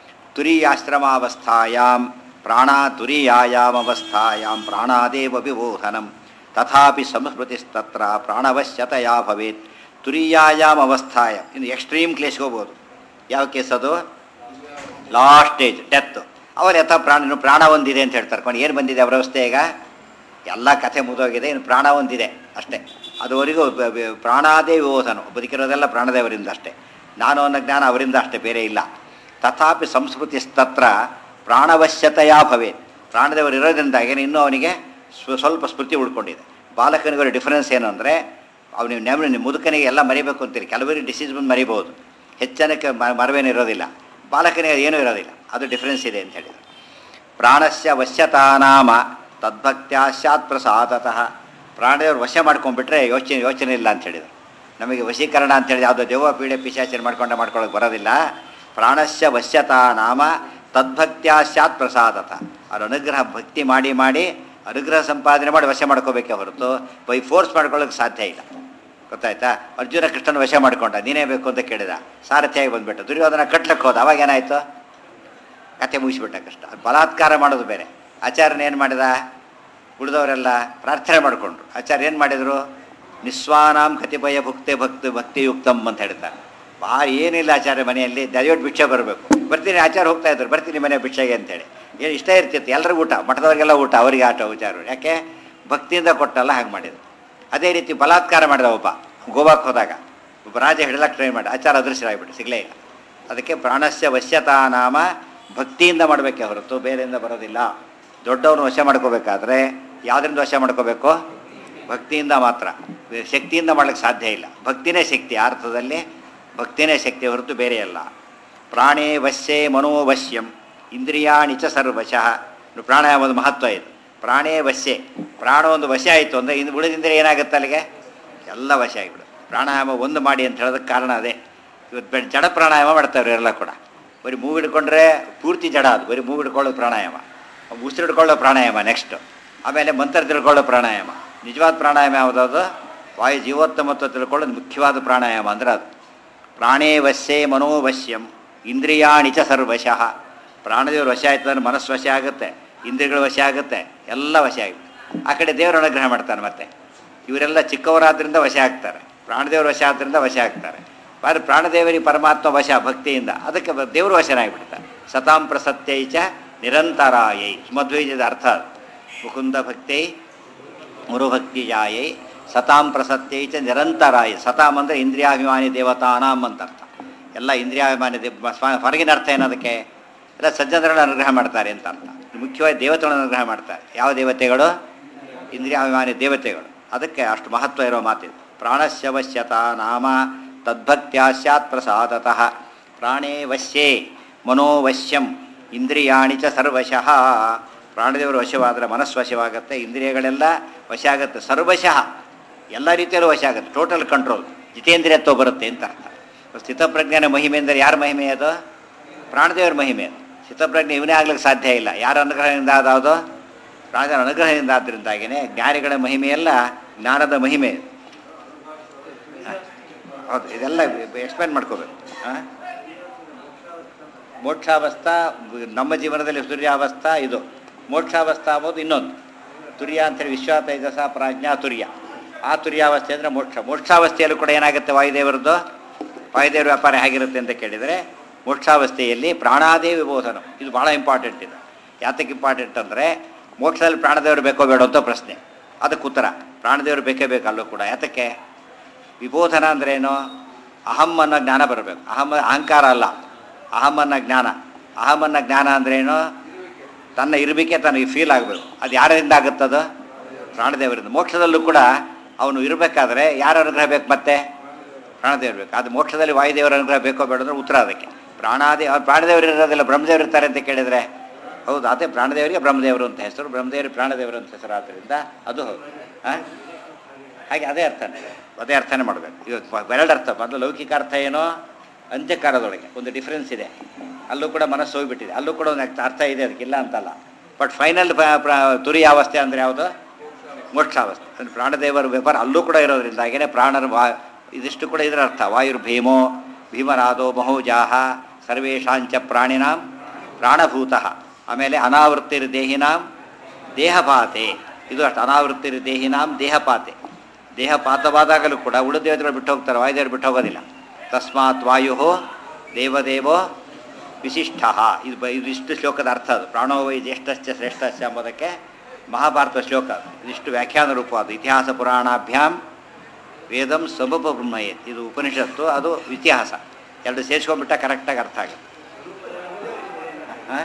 ತುರಿಯಾಶ್ರಮಾವಸ್ಥಾಯಾಂ ಪ್ರಾಣ ತುರಿಯಾಯಾಮವಸ್ಥಾಯಾಂ ಪ್ರಾಣಾದೇವ ವಿಬೋಧನಂ ತಥಾಪಿ ಸಂಸ್ಮೃತಿಸ್ತತ್ರ ಪ್ರಾಣವಶ್ಯತೆಯಾ ಭವೇತ್ ತುರಿಯಾಯಾಮ್ ಅವಸ್ಥಾಯ ಇನ್ನು ಎಕ್ಸ್ಟ್ರೀಮ್ ಕ್ಲೇಸ್ಗೆ ಹೋಗ್ಬೋದು ಯಾವ ಕೇಸ್ ಅದು ಲಾಸ್ಟ್ ಸ್ಟೇಜ್ ಡೆತ್ ಅವ್ರು ಯಥ ಪ್ರಾಣ ಇನ್ನು ಪ್ರಾಣ ಒಂದಿದೆ ಅಂತ ಹೇಳ್ತಾರೆ ಕೊಂಡು ಏನು ಬಂದಿದೆ ಅವರ ವ್ಯವಸ್ಥೆ ಈಗ ಎಲ್ಲ ಕಥೆ ಮುಗಿದೋಗಿದೆ ಇನ್ನು ಪ್ರಾಣ ಒಂದಿದೆ ಅಷ್ಟೇ ಅದುವರೆಗೂ ಬ- ಬ- ಪ್ರಾಣಾದೇ ವಿಬೋಧನ ಬದುಕಿರೋದೆಲ್ಲ ಪ್ರಾಣದೇವರಿಂದ ಅಷ್ಟೇ ನಾನು ಅನ್ನೋ ಜ್ಞಾನ ಅವರಿಂದ ಅಷ್ಟೇ ಬೇರೆ ಇಲ್ಲ ತಥಾಪಿ ಸಂಸ್ಕೃತಿಸ್ತತ್ರ ಪ್ರಾಣವಶ್ಯತೆಯ ಭವೇತ್ ಪ್ರಾಣದೇವರು ಇರೋದ್ರಿಂದಾಗಿ ಇನ್ನೂ ಅವನಿಗೆ ಸ್ವ- ಸ್ವಲ್ಪ ಸ್ಮೃತಿ ಉಳ್ಕೊಂಡಿದೆ ಬಾಲಕನಿಗೆ ಡಿಫರೆನ್ಸ್ ಏನು ಅಂದರೆ ಅವನಿಗೆ ನೆಮ್ಮದಿ ನಿಮ್ಮ ಮುದುಕನಿಗೆ ಎಲ್ಲ ಮರಿಬೇಕು ಅಂತೀರಿ ಕೆಲವರಿಗೆ ಡಿಸೀಸ್ ಬಂದು ಮರಿಬೋದು ಹೆಚ್ಚನಕ್ಕೆ ಮ ಮರವೇನು ಇರೋದಿಲ್ಲ ಬಾಲಕನಿಗೆ ಏನೂ ಇರೋದಿಲ್ಲ ಅದು ಡಿಫರೆನ್ಸ್ ಇದೆ ಅಂತ ಹೇಳಿದರು ಪ್ರಾಣಸ್ಯ ವಶ್ಯತಾನಾಮ ತದ್ಭಕ್ತ್ಯಾ ಸ್ಯಾತ್ ಪ್ರಸಾದತಃ ಪ್ರಾಣದೇವರು ವಶ ಮಾಡ್ಕೊಂಡ್ಬಿಟ್ರೆ ಯೋಚನೆ ಯೋಚನೆ ಇಲ್ಲ ಅಂತ ಹೇಳಿದರು ನಮಗೆ ವಶೀಕರಣ ಅಂತ ಹೇಳಿ ಯಾವುದೋ ದೆವ್ವ ಪೀಡೆ ಪಿಶಾಚನೆ ಮಾಡ್ಕೊಂಡು ಮಾಡ್ಕೊಳ್ಳೋಕೆ ಬರೋದಿಲ್ಲ ಪ್ರಾಣಸ್ಯ ವಶ್ಯತಾ ನಾಮ ತದ್ಭಕ್ತ್ಯಾ ಸ್ಯಾತ್ ಪ್ರಸಾದತ ಅವ್ರ ಅನುಗ್ರಹ ಭಕ್ತಿ ಮಾಡಿ ಮಾಡಿ ಅನುಗ್ರಹ ಸಂಪಾದನೆ ಮಾಡಿ ವಶ ಮಾಡ್ಕೋಬೇಕೇ ಹೊರತು ಬೈ ಫೋರ್ಸ್ ಮಾಡ್ಕೊಳ್ಳೋಕೆ ಸಾಧ್ಯ ಇಲ್ಲ ಗೊತ್ತಾಯ್ತಾ ಅರ್ಜುನ ಕೃಷ್ಣನ ವಶ ಮಾಡ್ಕೊಂಡ ನೀನೇ ಬೇಕು ಅಂತ ಕೇಳಿದ ಸಾರಥಿಯಾಗಿ ಬಂದ್ಬಿಟ್ಟು ದುರ್ಯೋಧನ ಕಟ್ಲಕ್ಕೆ ಹೋದ ಅವಾಗ ಏನಾಯಿತು ಕತೆ ಮುಗಿಸ್ಬಿಟ್ಟ ಕೃಷ್ಣ ಅದು ಬಲಾತ್ಕಾರ ಮಾಡೋದು ಬೇರೆ ಆಚಾರ್ಯನ ಏನು ಮಾಡಿದ ಉಳಿದವರೆಲ್ಲ ಪ್ರಾರ್ಥನೆ ಮಾಡಿಕೊಂಡ್ರು ಆಚಾರ್ಯ ಏನು ಮಾಡಿದರು ನಿಸ್ವಾನಾಂ ಕತಿಪಯ ಭುಕ್ತೆ ಭಕ್ತಿ ಭಕ್ತಿಯುಕ್ತಂ ಅಂತ ಹೇಳ್ತಾರೆ ಭಾರಿ ಏನಿಲ್ಲ ಆಚಾರ್ಯ ಮನೆಯಲ್ಲಿ ದಯವಿಟ್ಟು ಭಿಕ್ಷೆ ಬರಬೇಕು ಬರ್ತೀನಿ ಆಚಾರ ಹೋಗ್ತಾ ಇದ್ರು ಬರ್ತೀನಿ ಮನೆ ಭಿಕ್ಷೆಗೆ ಅಂತೇಳಿ ಏನು ಇಷ್ಟ ಇರ್ತಿತ್ತು ಎಲ್ಲರಿಗೂ ಊಟ ಮಠದವ್ರಿಗೆಲ್ಲ ಊಟ ಅವರಿಗೆ ಆಟ ವಿಚಾರ ಯಾಕೆ ಭಕ್ತಿಯಿಂದ ಕೊಟ್ಟಲ್ಲ ಹಾಗೆ ಮಾಡಿದ್ರು ಅದೇ ರೀತಿ ಬಲಾತ್ಕಾರ ಮಾಡಿದ ಒಬ್ಬ ಗೋವಾಕ್ಕೆ ಹೋದಾಗ ಒಬ್ಬ ರಾಜ ಹಿಡಲಕ್ಕೆ ಟ್ರೈ ಮಾಡಿ ಆಚಾರ ಅದೃಶ್ಯರಾಗ್ಬಿಟ್ಟು ಸಿಗಲೇ ಇಲ್ಲ ಅದಕ್ಕೆ ಪ್ರಾಣಸ್ಯ ವಶ್ಯತಾ ನಾಮ ಭಕ್ತಿಯಿಂದ ಮಾಡಬೇಕೆ ಹೊರತು ಬೇರೆಯಿಂದ ಬರೋದಿಲ್ಲ ದೊಡ್ಡವನು ವಶ ಮಾಡ್ಕೋಬೇಕಾದ್ರೆ ಯಾವುದರಿಂದ ವಶ ಮಾಡ್ಕೋಬೇಕು ಭಕ್ತಿಯಿಂದ ಮಾತ್ರ ಬೇರೆ ಶಕ್ತಿಯಿಂದ ಮಾಡ್ಲಿಕ್ಕೆ ಸಾಧ್ಯ ಇಲ್ಲ ಭಕ್ತಿನೇ ಶಕ್ತಿ ಆ ಅರ್ಥದಲ್ಲಿ ಭಕ್ತಿನೇ ಶಕ್ತಿ ಹೊರತು ಬೇರೆ ಅಲ್ಲ ಪ್ರಾಣೇ ವಶ್ಯೇ ಮನೋವಶ್ಯಂ ಇಂದ್ರಿಯಾಣಿ ಚ ಸರ್ವಶಃ ಇನ್ನು ಪ್ರಾಣಾಯಾಮದ ಮಹತ್ವ ಇದು ಪ್ರಾಣೇ ವಶ್ಯೆ ಪ್ರಾಣ ಒಂದು ವಶ ಆಯಿತು ಅಂದರೆ ಇನ್ನು ಉಳಿದಿಂದ್ರೆ ಏನಾಗುತ್ತೆ ಅಲ್ಲಿಗೆ ಎಲ್ಲ ವಶ ಆಗಿಬಿಡು ಪ್ರಾಣಾಯಾಮ ಒಂದು ಮಾಡಿ ಅಂತ ಹೇಳೋದಕ್ಕೆ ಕಾರಣ ಅದೇ ಇವತ್ತು ಬೆಳ್ ಜಡ ಪ್ರಾಣಾಯಾಮ ಮಾಡ್ತಾರೆ ಎಲ್ಲ ಕೂಡ ಬರೀ ಮೂಗು ಹಿಡ್ಕೊಂಡ್ರೆ ಪೂರ್ತಿ ಜಡ ಅದು ಬರೀ ಮೂಗು ಹಿಡ್ಕೊಳ್ಳೋದು ಪ್ರಾಣಾಯಾಮ ಉಸಿರು ಹಿಡ್ಕೊಳ್ಳೋ ಪ್ರಾಣಾಯಾಮ ನೆಕ್ಸ್ಟ್ ಆಮೇಲೆ ಮಂತ್ರ ತಿಳ್ಕೊಳ್ಳೋ ಪ್ರಾಣಾಯಾಮ ನಿಜವಾದ ಪ್ರಾಣಾಯಾಮ ಯಾವುದಾದ್ರು ವಾಯು ಜೀವೋತ್ತಮತ್ವ ತಿಳ್ಕೊಳ್ಳೋದು ಮುಖ್ಯವಾದ ಪ್ರಾಣಾಯಾಮ ಅಂದ್ರೆ ಅದು ಪ್ರಾಣೇ ವಶ್ಯೇ ಮನೋವಶ್ಯಂ ಇಂದ್ರಿಯಾಣಿ ಚ ಸರ್ವಶಃ ಪ್ರಾಣದೇವ್ರ ವಶ ಆಯ್ತು ಅಂದ್ರೆ ಮನಸ್ಸು ವಶ ಆಗುತ್ತೆ ಇಂದ್ರಿಯಗಳ ವಶ ಆಗುತ್ತೆ ಎಲ್ಲ ವಶ ಆಗುತ್ತೆ ಆ ಕಡೆ ದೇವರ ಅನುಗ್ರಹ ಮಾಡ್ತಾನೆ ಮತ್ತೆ ಇವರೆಲ್ಲ ಚಿಕ್ಕವರಾದ್ರಿಂದ ವಶ ಆಗ್ತಾರೆ ಪ್ರಾಣದೇವ್ರ ವಶ ಆದ್ರಿಂದ ವಶ ಆಗ್ತಾರೆ ಆದರೆ ಪ್ರಾಣದೇವರಿ ಪರಮಾತ್ಮ ವಶ ಭಕ್ತಿಯಿಂದ ಅದಕ್ಕೆ ಬ- ದೇವರು ವಶನಾಗಿಬಿಡ್ತಾರೆ ಸತಾಂ ಪ್ರಸತ್ಯೈ ಚ ನಿರಂತರಾಯೈ ಮಧ್ವೈಜದ ಅರ್ಥ ಅದು. ಮುಕುಂದ ಭಕ್ತೈ ಮುರುಭಕ್ತಿ ಜಾಯೈ ಸತಾಂ ಪ್ರಸತ್ಯೈ ಚ ನಿರಂತರಾಯ ಸತಾಂ ಅಂದರೆ ಇಂದ್ರಿಯಾಭಿಮಾನಿ ದೇವತಾನಾಂ ಅಂತ ಅರ್ಥ ಎಲ್ಲ ಇಂದ್ರಿಯಾಭಿಮಾನಿ ದೇವ ಸ್ವ- ಹೊರಗಿನ ಅರ್ಥ ಏನದಕ್ಕೆ ಎಲ್ಲ ಸಜ್ಜನರನ್ನು ಅನುಗ್ರಹ ಮಾಡ್ತಾರೆ ಅಂತ ಅರ್ಥ ಮುಖ್ಯವಾಗಿ ದೇವತೆಗಳನ್ನು ಅನುಗ್ರಹ ಮಾಡ್ತಾರೆ ಯಾವ ದೇವತೆಗಳು ಇಂದ್ರಿಯಾಭಿಮಾನಿ ದೇವತೆಗಳು ಅದಕ್ಕೆ ಅಷ್ಟು ಮಹತ್ವ ಇರೋ ಮಾತಿದು ಪ್ರಾಣಶ್ಯವಶ್ಯತ ನಾಮ ತದ್ಭಕ್ತ್ಯಾ ಸ್ಯಾತ್ ಪ್ರಸಾದತಃ ಪ್ರಾಣೇ ವಶ್ಯೇ ಮನೋವಶ್ಯಂ ಇಂದ್ರಿಯಾಣಿ ಚ ಸರ್ವಶಃ ಪ್ರಾಣದೇವರು ವಶವಾದರೆ ಮನಸ್ಸು ವಶವಾಗುತ್ತೆ ಇಂದ್ರಿಯಗಳೆಲ್ಲ ವಶ ಆಗುತ್ತೆ ಸರ್ವಶಃ ಎಲ್ಲ ರೀತಿಯಲ್ಲೂ ವಶ ಆಗುತ್ತೆ ಟೋಟಲ್ ಕಂಟ್ರೋಲ್ ಜಿತೇಂದ್ರಿಯತ್ವ ಬರುತ್ತೆ ಅಂತ ಅರ್ಥ ಸ್ಥಿತಪ್ರಜ್ಞಾನ ಮಹಿಮೆ ಅಂದರೆ ಯಾರ ಮಹಿಮೆ ಅದು ಪ್ರಾಣದೇವರ ಮಹಿಮೆ ಅದು ಸ್ಥಿತಪ್ರಜ್ಞೆ ಇವನೇ ಆಗ್ಲಿಕ್ಕೆ ಸಾಧ್ಯ ಇಲ್ಲ ಯಾರ ಅನುಗ್ರಹದಿಂದ ಆದಾವುದು ಪ್ರಾಣದೇವರ ಅನುಗ್ರಹದಿಂದ ಆದ್ದರಿಂದಾಗಿಯೇ ಜ್ಞಾನಿಗಳ ಮಹಿಮೆಯೆಲ್ಲ ಜ್ಞಾನದ ಮಹಿಮೆ ಇದು. ಹ? ಹೌದು ಇದೆಲ್ಲ ಎಕ್ಸ್ಪ್ಲೇನ್ ಮಾಡ್ಕೋಬೇಕು ಹಾಂ ಮೋಕ್ಷಾವಸ್ಥಾ ನಮ್ಮ ಜೀವನದಲ್ಲಿ ತುರ್ಯಾವಸ್ಥಾ ಇದು ಮೋಕ್ಷಾವಸ್ಥಾ ಅಂಬೋದು ಇನ್ನೊಂದು ತುರ್ಯ ಅಂತೇಳಿ ವಿಶ್ವ ತೈಜಸ ಪ್ರಾಜ್ಞಾ ತುರ್ಯ ಆ ತುರ್ಯಾವಸ್ಥೆ ಅಂದರೆ ಮೋಕ್ಷ ಮೋಕ್ಷಾವಸ್ಥೆಯಲ್ಲೂ ಕೂಡ ಏನಾಗುತ್ತೆ ವಾಯುದೇವರದ್ದು ವಾಯುದೇವರ ವ್ಯಾಪಾರ ಹೇಗಿರುತ್ತೆ ಅಂತ ಕೇಳಿದರೆ ಮೋಕ್ಷಾವಸ್ಥೆಯಲ್ಲಿ ಪ್ರಾಣಾದೇ ವಿಬೋಧನ ಇದು ಭಾಳ ಇಂಪಾರ್ಟೆಂಟ್ ಇದು ಯಾತಕ್ಕೆ ಇಂಪಾರ್ಟೆಂಟ್ ಅಂದರೆ ಮೋಕ್ಷದಲ್ಲಿ ಪ್ರಾಣದೇವರು ಬೇಕೋ ಬೇಡೋ ಅಂತ ಪ್ರಶ್ನೆ ಅದಕ್ಕೆ ಉತ್ತರ ಪ್ರಾಣದೇವರು ಬೇಕೇ ಬೇಕು ಅಲ್ಲೂ ಕೂಡ ಯಾತಕ್ಕೆ ವಿಬೋಧನ ಅಂದ್ರೇನು ಅಹಂ ಅನ್ನೋ ಜ್ಞಾನ ಬರಬೇಕು ಅಹಂ ಅಹಂಕಾರ ಅಲ್ಲ ಅಹಂ ಅನ್ನೋ ಜ್ಞಾನ ಅಹಂ ಅನ್ನೋ ಜ್ಞಾನ ಅಂದ್ರೇನು ತನ್ನ ಇರಬೇಕೆ ತನಗೆ ಫೀಲ್ ಆಗಬೇಕು ಅದು ಯಾರಿಂದ ಆಗುತ್ತದು ಪ್ರಾಣದೇವರಿಂದ ಮೋಕ್ಷದಲ್ಲೂ ಕೂಡ ಅವನು ಇರಬೇಕಾದ್ರೆ ಯಾರ ಅನುಗ್ರಹ ಬೇಕು ಮತ್ತೆ ಪ್ರಾಣದೇವರು ಬೇಕು ಅದು ಮೋಕ್ಷದಲ್ಲಿ ವಾಯುದೇವರ ಅನುಗ್ರಹ ಬೇಕೋ ಬೇಡ ಅಂದ್ರೆ ಉತ್ತರ ಅದಕ್ಕೆ ಪ್ರಾಣಾದಿ ಅವ್ರು ಪ್ರಾಣದೇವರು ಇರೋದಿಲ್ಲ ಬ್ರಹ್ಮದೇವರು ಇರ್ತಾರೆ ಅಂತ ಕೇಳಿದರೆ ಹೌದು ಅದೇ ಪ್ರಾಣದೇವರಿಗೆ ಬ್ರಹ್ಮದೇವರು ಅಂತ ಹೆಸರು ಬ್ರಹ್ಮದೇವರು ಪ್ರಾಣದೇವರು ಅಂತ ಹೆಸರು ಆದ್ದರಿಂದ ಅದು ಹೌದು ಹಾಂ ಹಾಗೆ ಅದೇ ಅರ್ಥನೇ ಅದೇ ಅರ್ಥನೇ ಮಾಡಬೇಕು ಇವತ್ತು ಎರಡು ಅರ್ಥ ಮೊದಲು ಲೌಕಿಕ ಅರ್ಥ ಏನೋ ಅಂತ್ಯಕಾಲದೊಳಗೆ ಒಂದು ಡಿಫ್ರೆನ್ಸ್ ಇದೆ ಅಲ್ಲೂ ಕೂಡ ಮನಸ್ಸು ಹೋಗಿಬಿಟ್ಟಿದೆ ಅಲ್ಲೂ ಕೂಡ ಒಂದು ಅರ್ಥ- ಅರ್ಥ ಇದೆ ಅದಕ್ಕಿಲ್ಲ ಅಂತಲ್ಲ ಬಟ್ ಫೈನಲ್ ತುರಿಯಾವಸ್ಥೆ ಅಂದರೆ ಯಾವುದು ಮೋಕ್ಷಾವಸ್ಥೆ ಅಂದರೆ ಪ್ರಾಣದೇವರ ವ್ಯಾಪಾರ ಅಲ್ಲೂ ಕೂಡ ಇರೋದ್ರಿಂದಾಗಿಯೇ ಪ್ರಾಣರ ವಾ ಇದಿಷ್ಟು ಕೂಡ ಇದರ ಅರ್ಥ ವಾಯುರ್ಭೀಮೋ ಭೀಮರಾದೋ ಮಹೋಜಾಹ ಸರ್ವೇಷಾಂಚ ಪ್ರಾಣಿನಾಂ ಪ್ರಾಣಭೂತಃ ಆಮೇಲೆ ಅನಾವೃತ್ತಿರ್ ದೇಹಿನಾಂ ದೇಹಪಾತೆ ಇದು ಅಷ್ಟು ಅನಾವೃತ್ತಿರ್ ದೇಹಿನಾಂ ದೇಹಪಾತೆ ದೇಹಪಾತವಾದಾಗಲೂ ಕೂಡ ಉಳಿದ ದೇವತೆಗಳು ಬಿಟ್ಟು ಹೋಗ್ತಾರೆ ವಾಯುದೇವರು ಬಿಟ್ಟು ಹೋಗೋದಿಲ್ಲ ತಸ್ಮಾತ್ ವಾಯು ದೇವದೇವೋ ವಿಶಿಷ್ಟ ಇದು ಬ- ಇದು ಇಷ್ಟು ಶ್ಲೋಕದ ಅರ್ಥ ಅದು ಪ್ರಾಣೋ ವೈ ಜ್ಯೇಷ್ಠಶ್ಚ ಶ್ರೇಷ್ಠಶ್ಚ ಎಂಬುದಕ್ಕೆ ಮಹಾಭಾರತ ಶ್ಲೋಕ ಅದು. ಇದಿಷ್ಟು ವ್ಯಾಖ್ಯಾನ ರೂಪ ಅದು ಇತಿಹಾಸ ಪುರಾಣಾಭ್ಯಾಂ ವೇದಂ ಸಬಪ ಬ್ರಹ್ಮಯೇತ್ ಇದು ಉಪನಿಷತ್ತು ಅದು ಇತಿಹಾಸ ಎರಡು ಸೇರಿಸ್ಕೊಂಡ್ಬಿಟ್ಟ ಕರೆಕ್ಟಾಗಿ ಅರ್ಥ ಆಗುತ್ತೆ ಆ?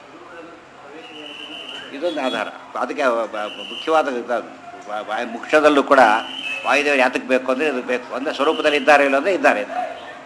ಇದೊಂದು ಆಧಾರ ಅದಕ್ಕೆ ಬ- ಬ- ಮುಖ್ಯವಾದ ಇದು ಅದು. ವ- ವ- ಮುಖ್ಯದಲ್ಲೂ ಕೂಡ ವಾಯುದೇವರು ಯಾತಕ್ಕೆ ಬೇಕು ಅಂದರೆ ಇದು ಬೇಕು ಅಂದರೆ ಸ್ವರೂಪದಲ್ಲಿ ಇದ್ದಾರೆ ಇಲ್ಲ ಅಂದರೆ ಇದ್ದಾರೆ ಅಂತ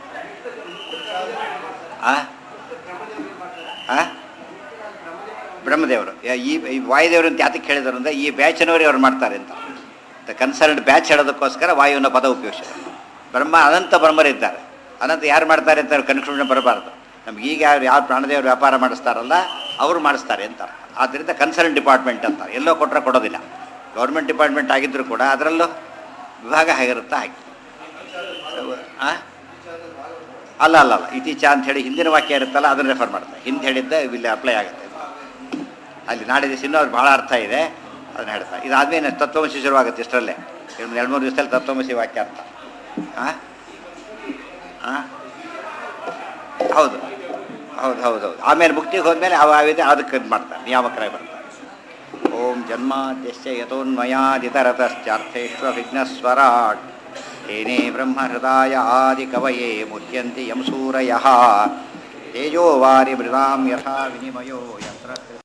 ಆ? ಆ? ಬ್ರಹ್ಮದೇವರು ಯ- ಈ ಈ ವಾಯುದೇವರು ಅಂತ ಯಾತಕ್ಕೆ ಹೇಳಿದರು ಅಂದರೆ ಈ ಬ್ಯಾಚಿನವರು ಅವ್ರು ಮಾಡ್ತಾರೆ ಅಂತ ದ ಕನ್ಸರ್ನ್ಡ್ ಬ್ಯಾಚ್ ಹೇಳೋದಕ್ಕೋಸ್ಕರ ವಾಯು ಅನ್ನೋ ಪದ ಉಪಯೋಗಿಸಿದ್ರು ಬ್ರಹ್ಮ ಅನಂತ ಬ್ರಹ್ಮರಿದ್ದಾರೆ ಅನಂತ ಯಾರು ಮಾಡ್ತಾರೆ ಅಂತ ಕನ್ಕ್ಲೂಷನ್ ಬರಬಾರ್ದು ನಮ್ಗೆ ಈಗ ಯಾರು ಯಾವ ಪ್ರಾಣದೇವರು ವ್ಯಾಪಾರ ಮಾಡಿಸ್ತಾರಲ್ಲ ಅವರು ಮಾಡಿಸ್ತಾರೆ ಅಂತ ಅರ್ಥ. ಆದ್ದರಿಂದ ಕನ್ಸರ್ನ್ ಡಿಪಾರ್ಟ್ಮೆಂಟ್ ಅಂತಾರೆ ಎಲ್ಲೋ ಕೊಟ್ಟರೆ ಕೊಡೋದಿಲ್ಲ ಗೌರ್ಮೆಂಟ್ ಡಿಪಾರ್ಟ್ಮೆಂಟ್ ಆಗಿದ್ದರೂ ಕೂಡ ಅದರಲ್ಲೂ ವಿಭಾಗ ಹೇಗಿರುತ್ತಾ ಹಾಗೆ ಆ? ಅಲ್ಲ ಅಲ್ಲ ಅಲ್ಲ ಇತೀಚ ಅಂತ ಹೇಳಿ ಹಿಂದಿನ ವಾಕ್ಯ ಇರುತ್ತಲ್ಲ ಅದನ್ನು ರೆಫರ್ ಮಾಡ್ತಾರೆ ಹಿಂದೆ ಹೇಳಿದ್ದ ಇಲ್ಲಿ ಅಪ್ಲೈ ಆಗುತ್ತೆ ಅಂತ ಅಲ್ಲಿ ನಾಳೆ ದಿವಸ ಇನ್ನೂ ಅದು ಭಾಳ ಅರ್ಥ ಇದೆ ಅದನ್ನ ಹೇಳ್ತಾರೆ ಇದಾದ್ಮೇಲೆ ತತ್ವಮಸಿ ಶುರುವಾಗುತ್ತೆ ಇಷ್ಟರಲ್ಲೇ ಒಂದು ಎರಡು ಮೂರು ದಿವಸದಲ್ಲಿ ತತ್ವಮಸಿ ವಾಕ್ಯ ಅರ್ಥ ಹಾಂ ಹಾಂ ಹೌದು ಹೌದು ಹೌದು ಹೌದು ಆಮೇಲೆ ಮುಕ್ತಿಗೆ ಹೋದ್ಮೇಲೆ ಅವ ಆವಿದೆ ಅದಕ್ಕೆ ಇದು ಮಾಡ್ತಾರೆ ನಿಯಾಮಕರಾಗಿ ಬರ್ತಾರೆ ಓಂ ಜನ್ಮಾದ್ಯಸ್ಯ ಯತೋನ್ಮಯಾದಿತರತಶ್ಚಾರ್ಥೇಷ್ವಭಿಘ್ನಸ್ವರಾಟ್ ತೇನೇ ಬ್ರಹ್ಮಹೃದಾಯ ಆದಿಕವಯೇ ಮುಹ್ಯಂತಿ ಯಂ ಸೂರಯಃ ತೇಜೋವಾರಿ ಮೃದಾಂ ಯಥಾ ವಿನಿಮಯೋ ಯತ್ರ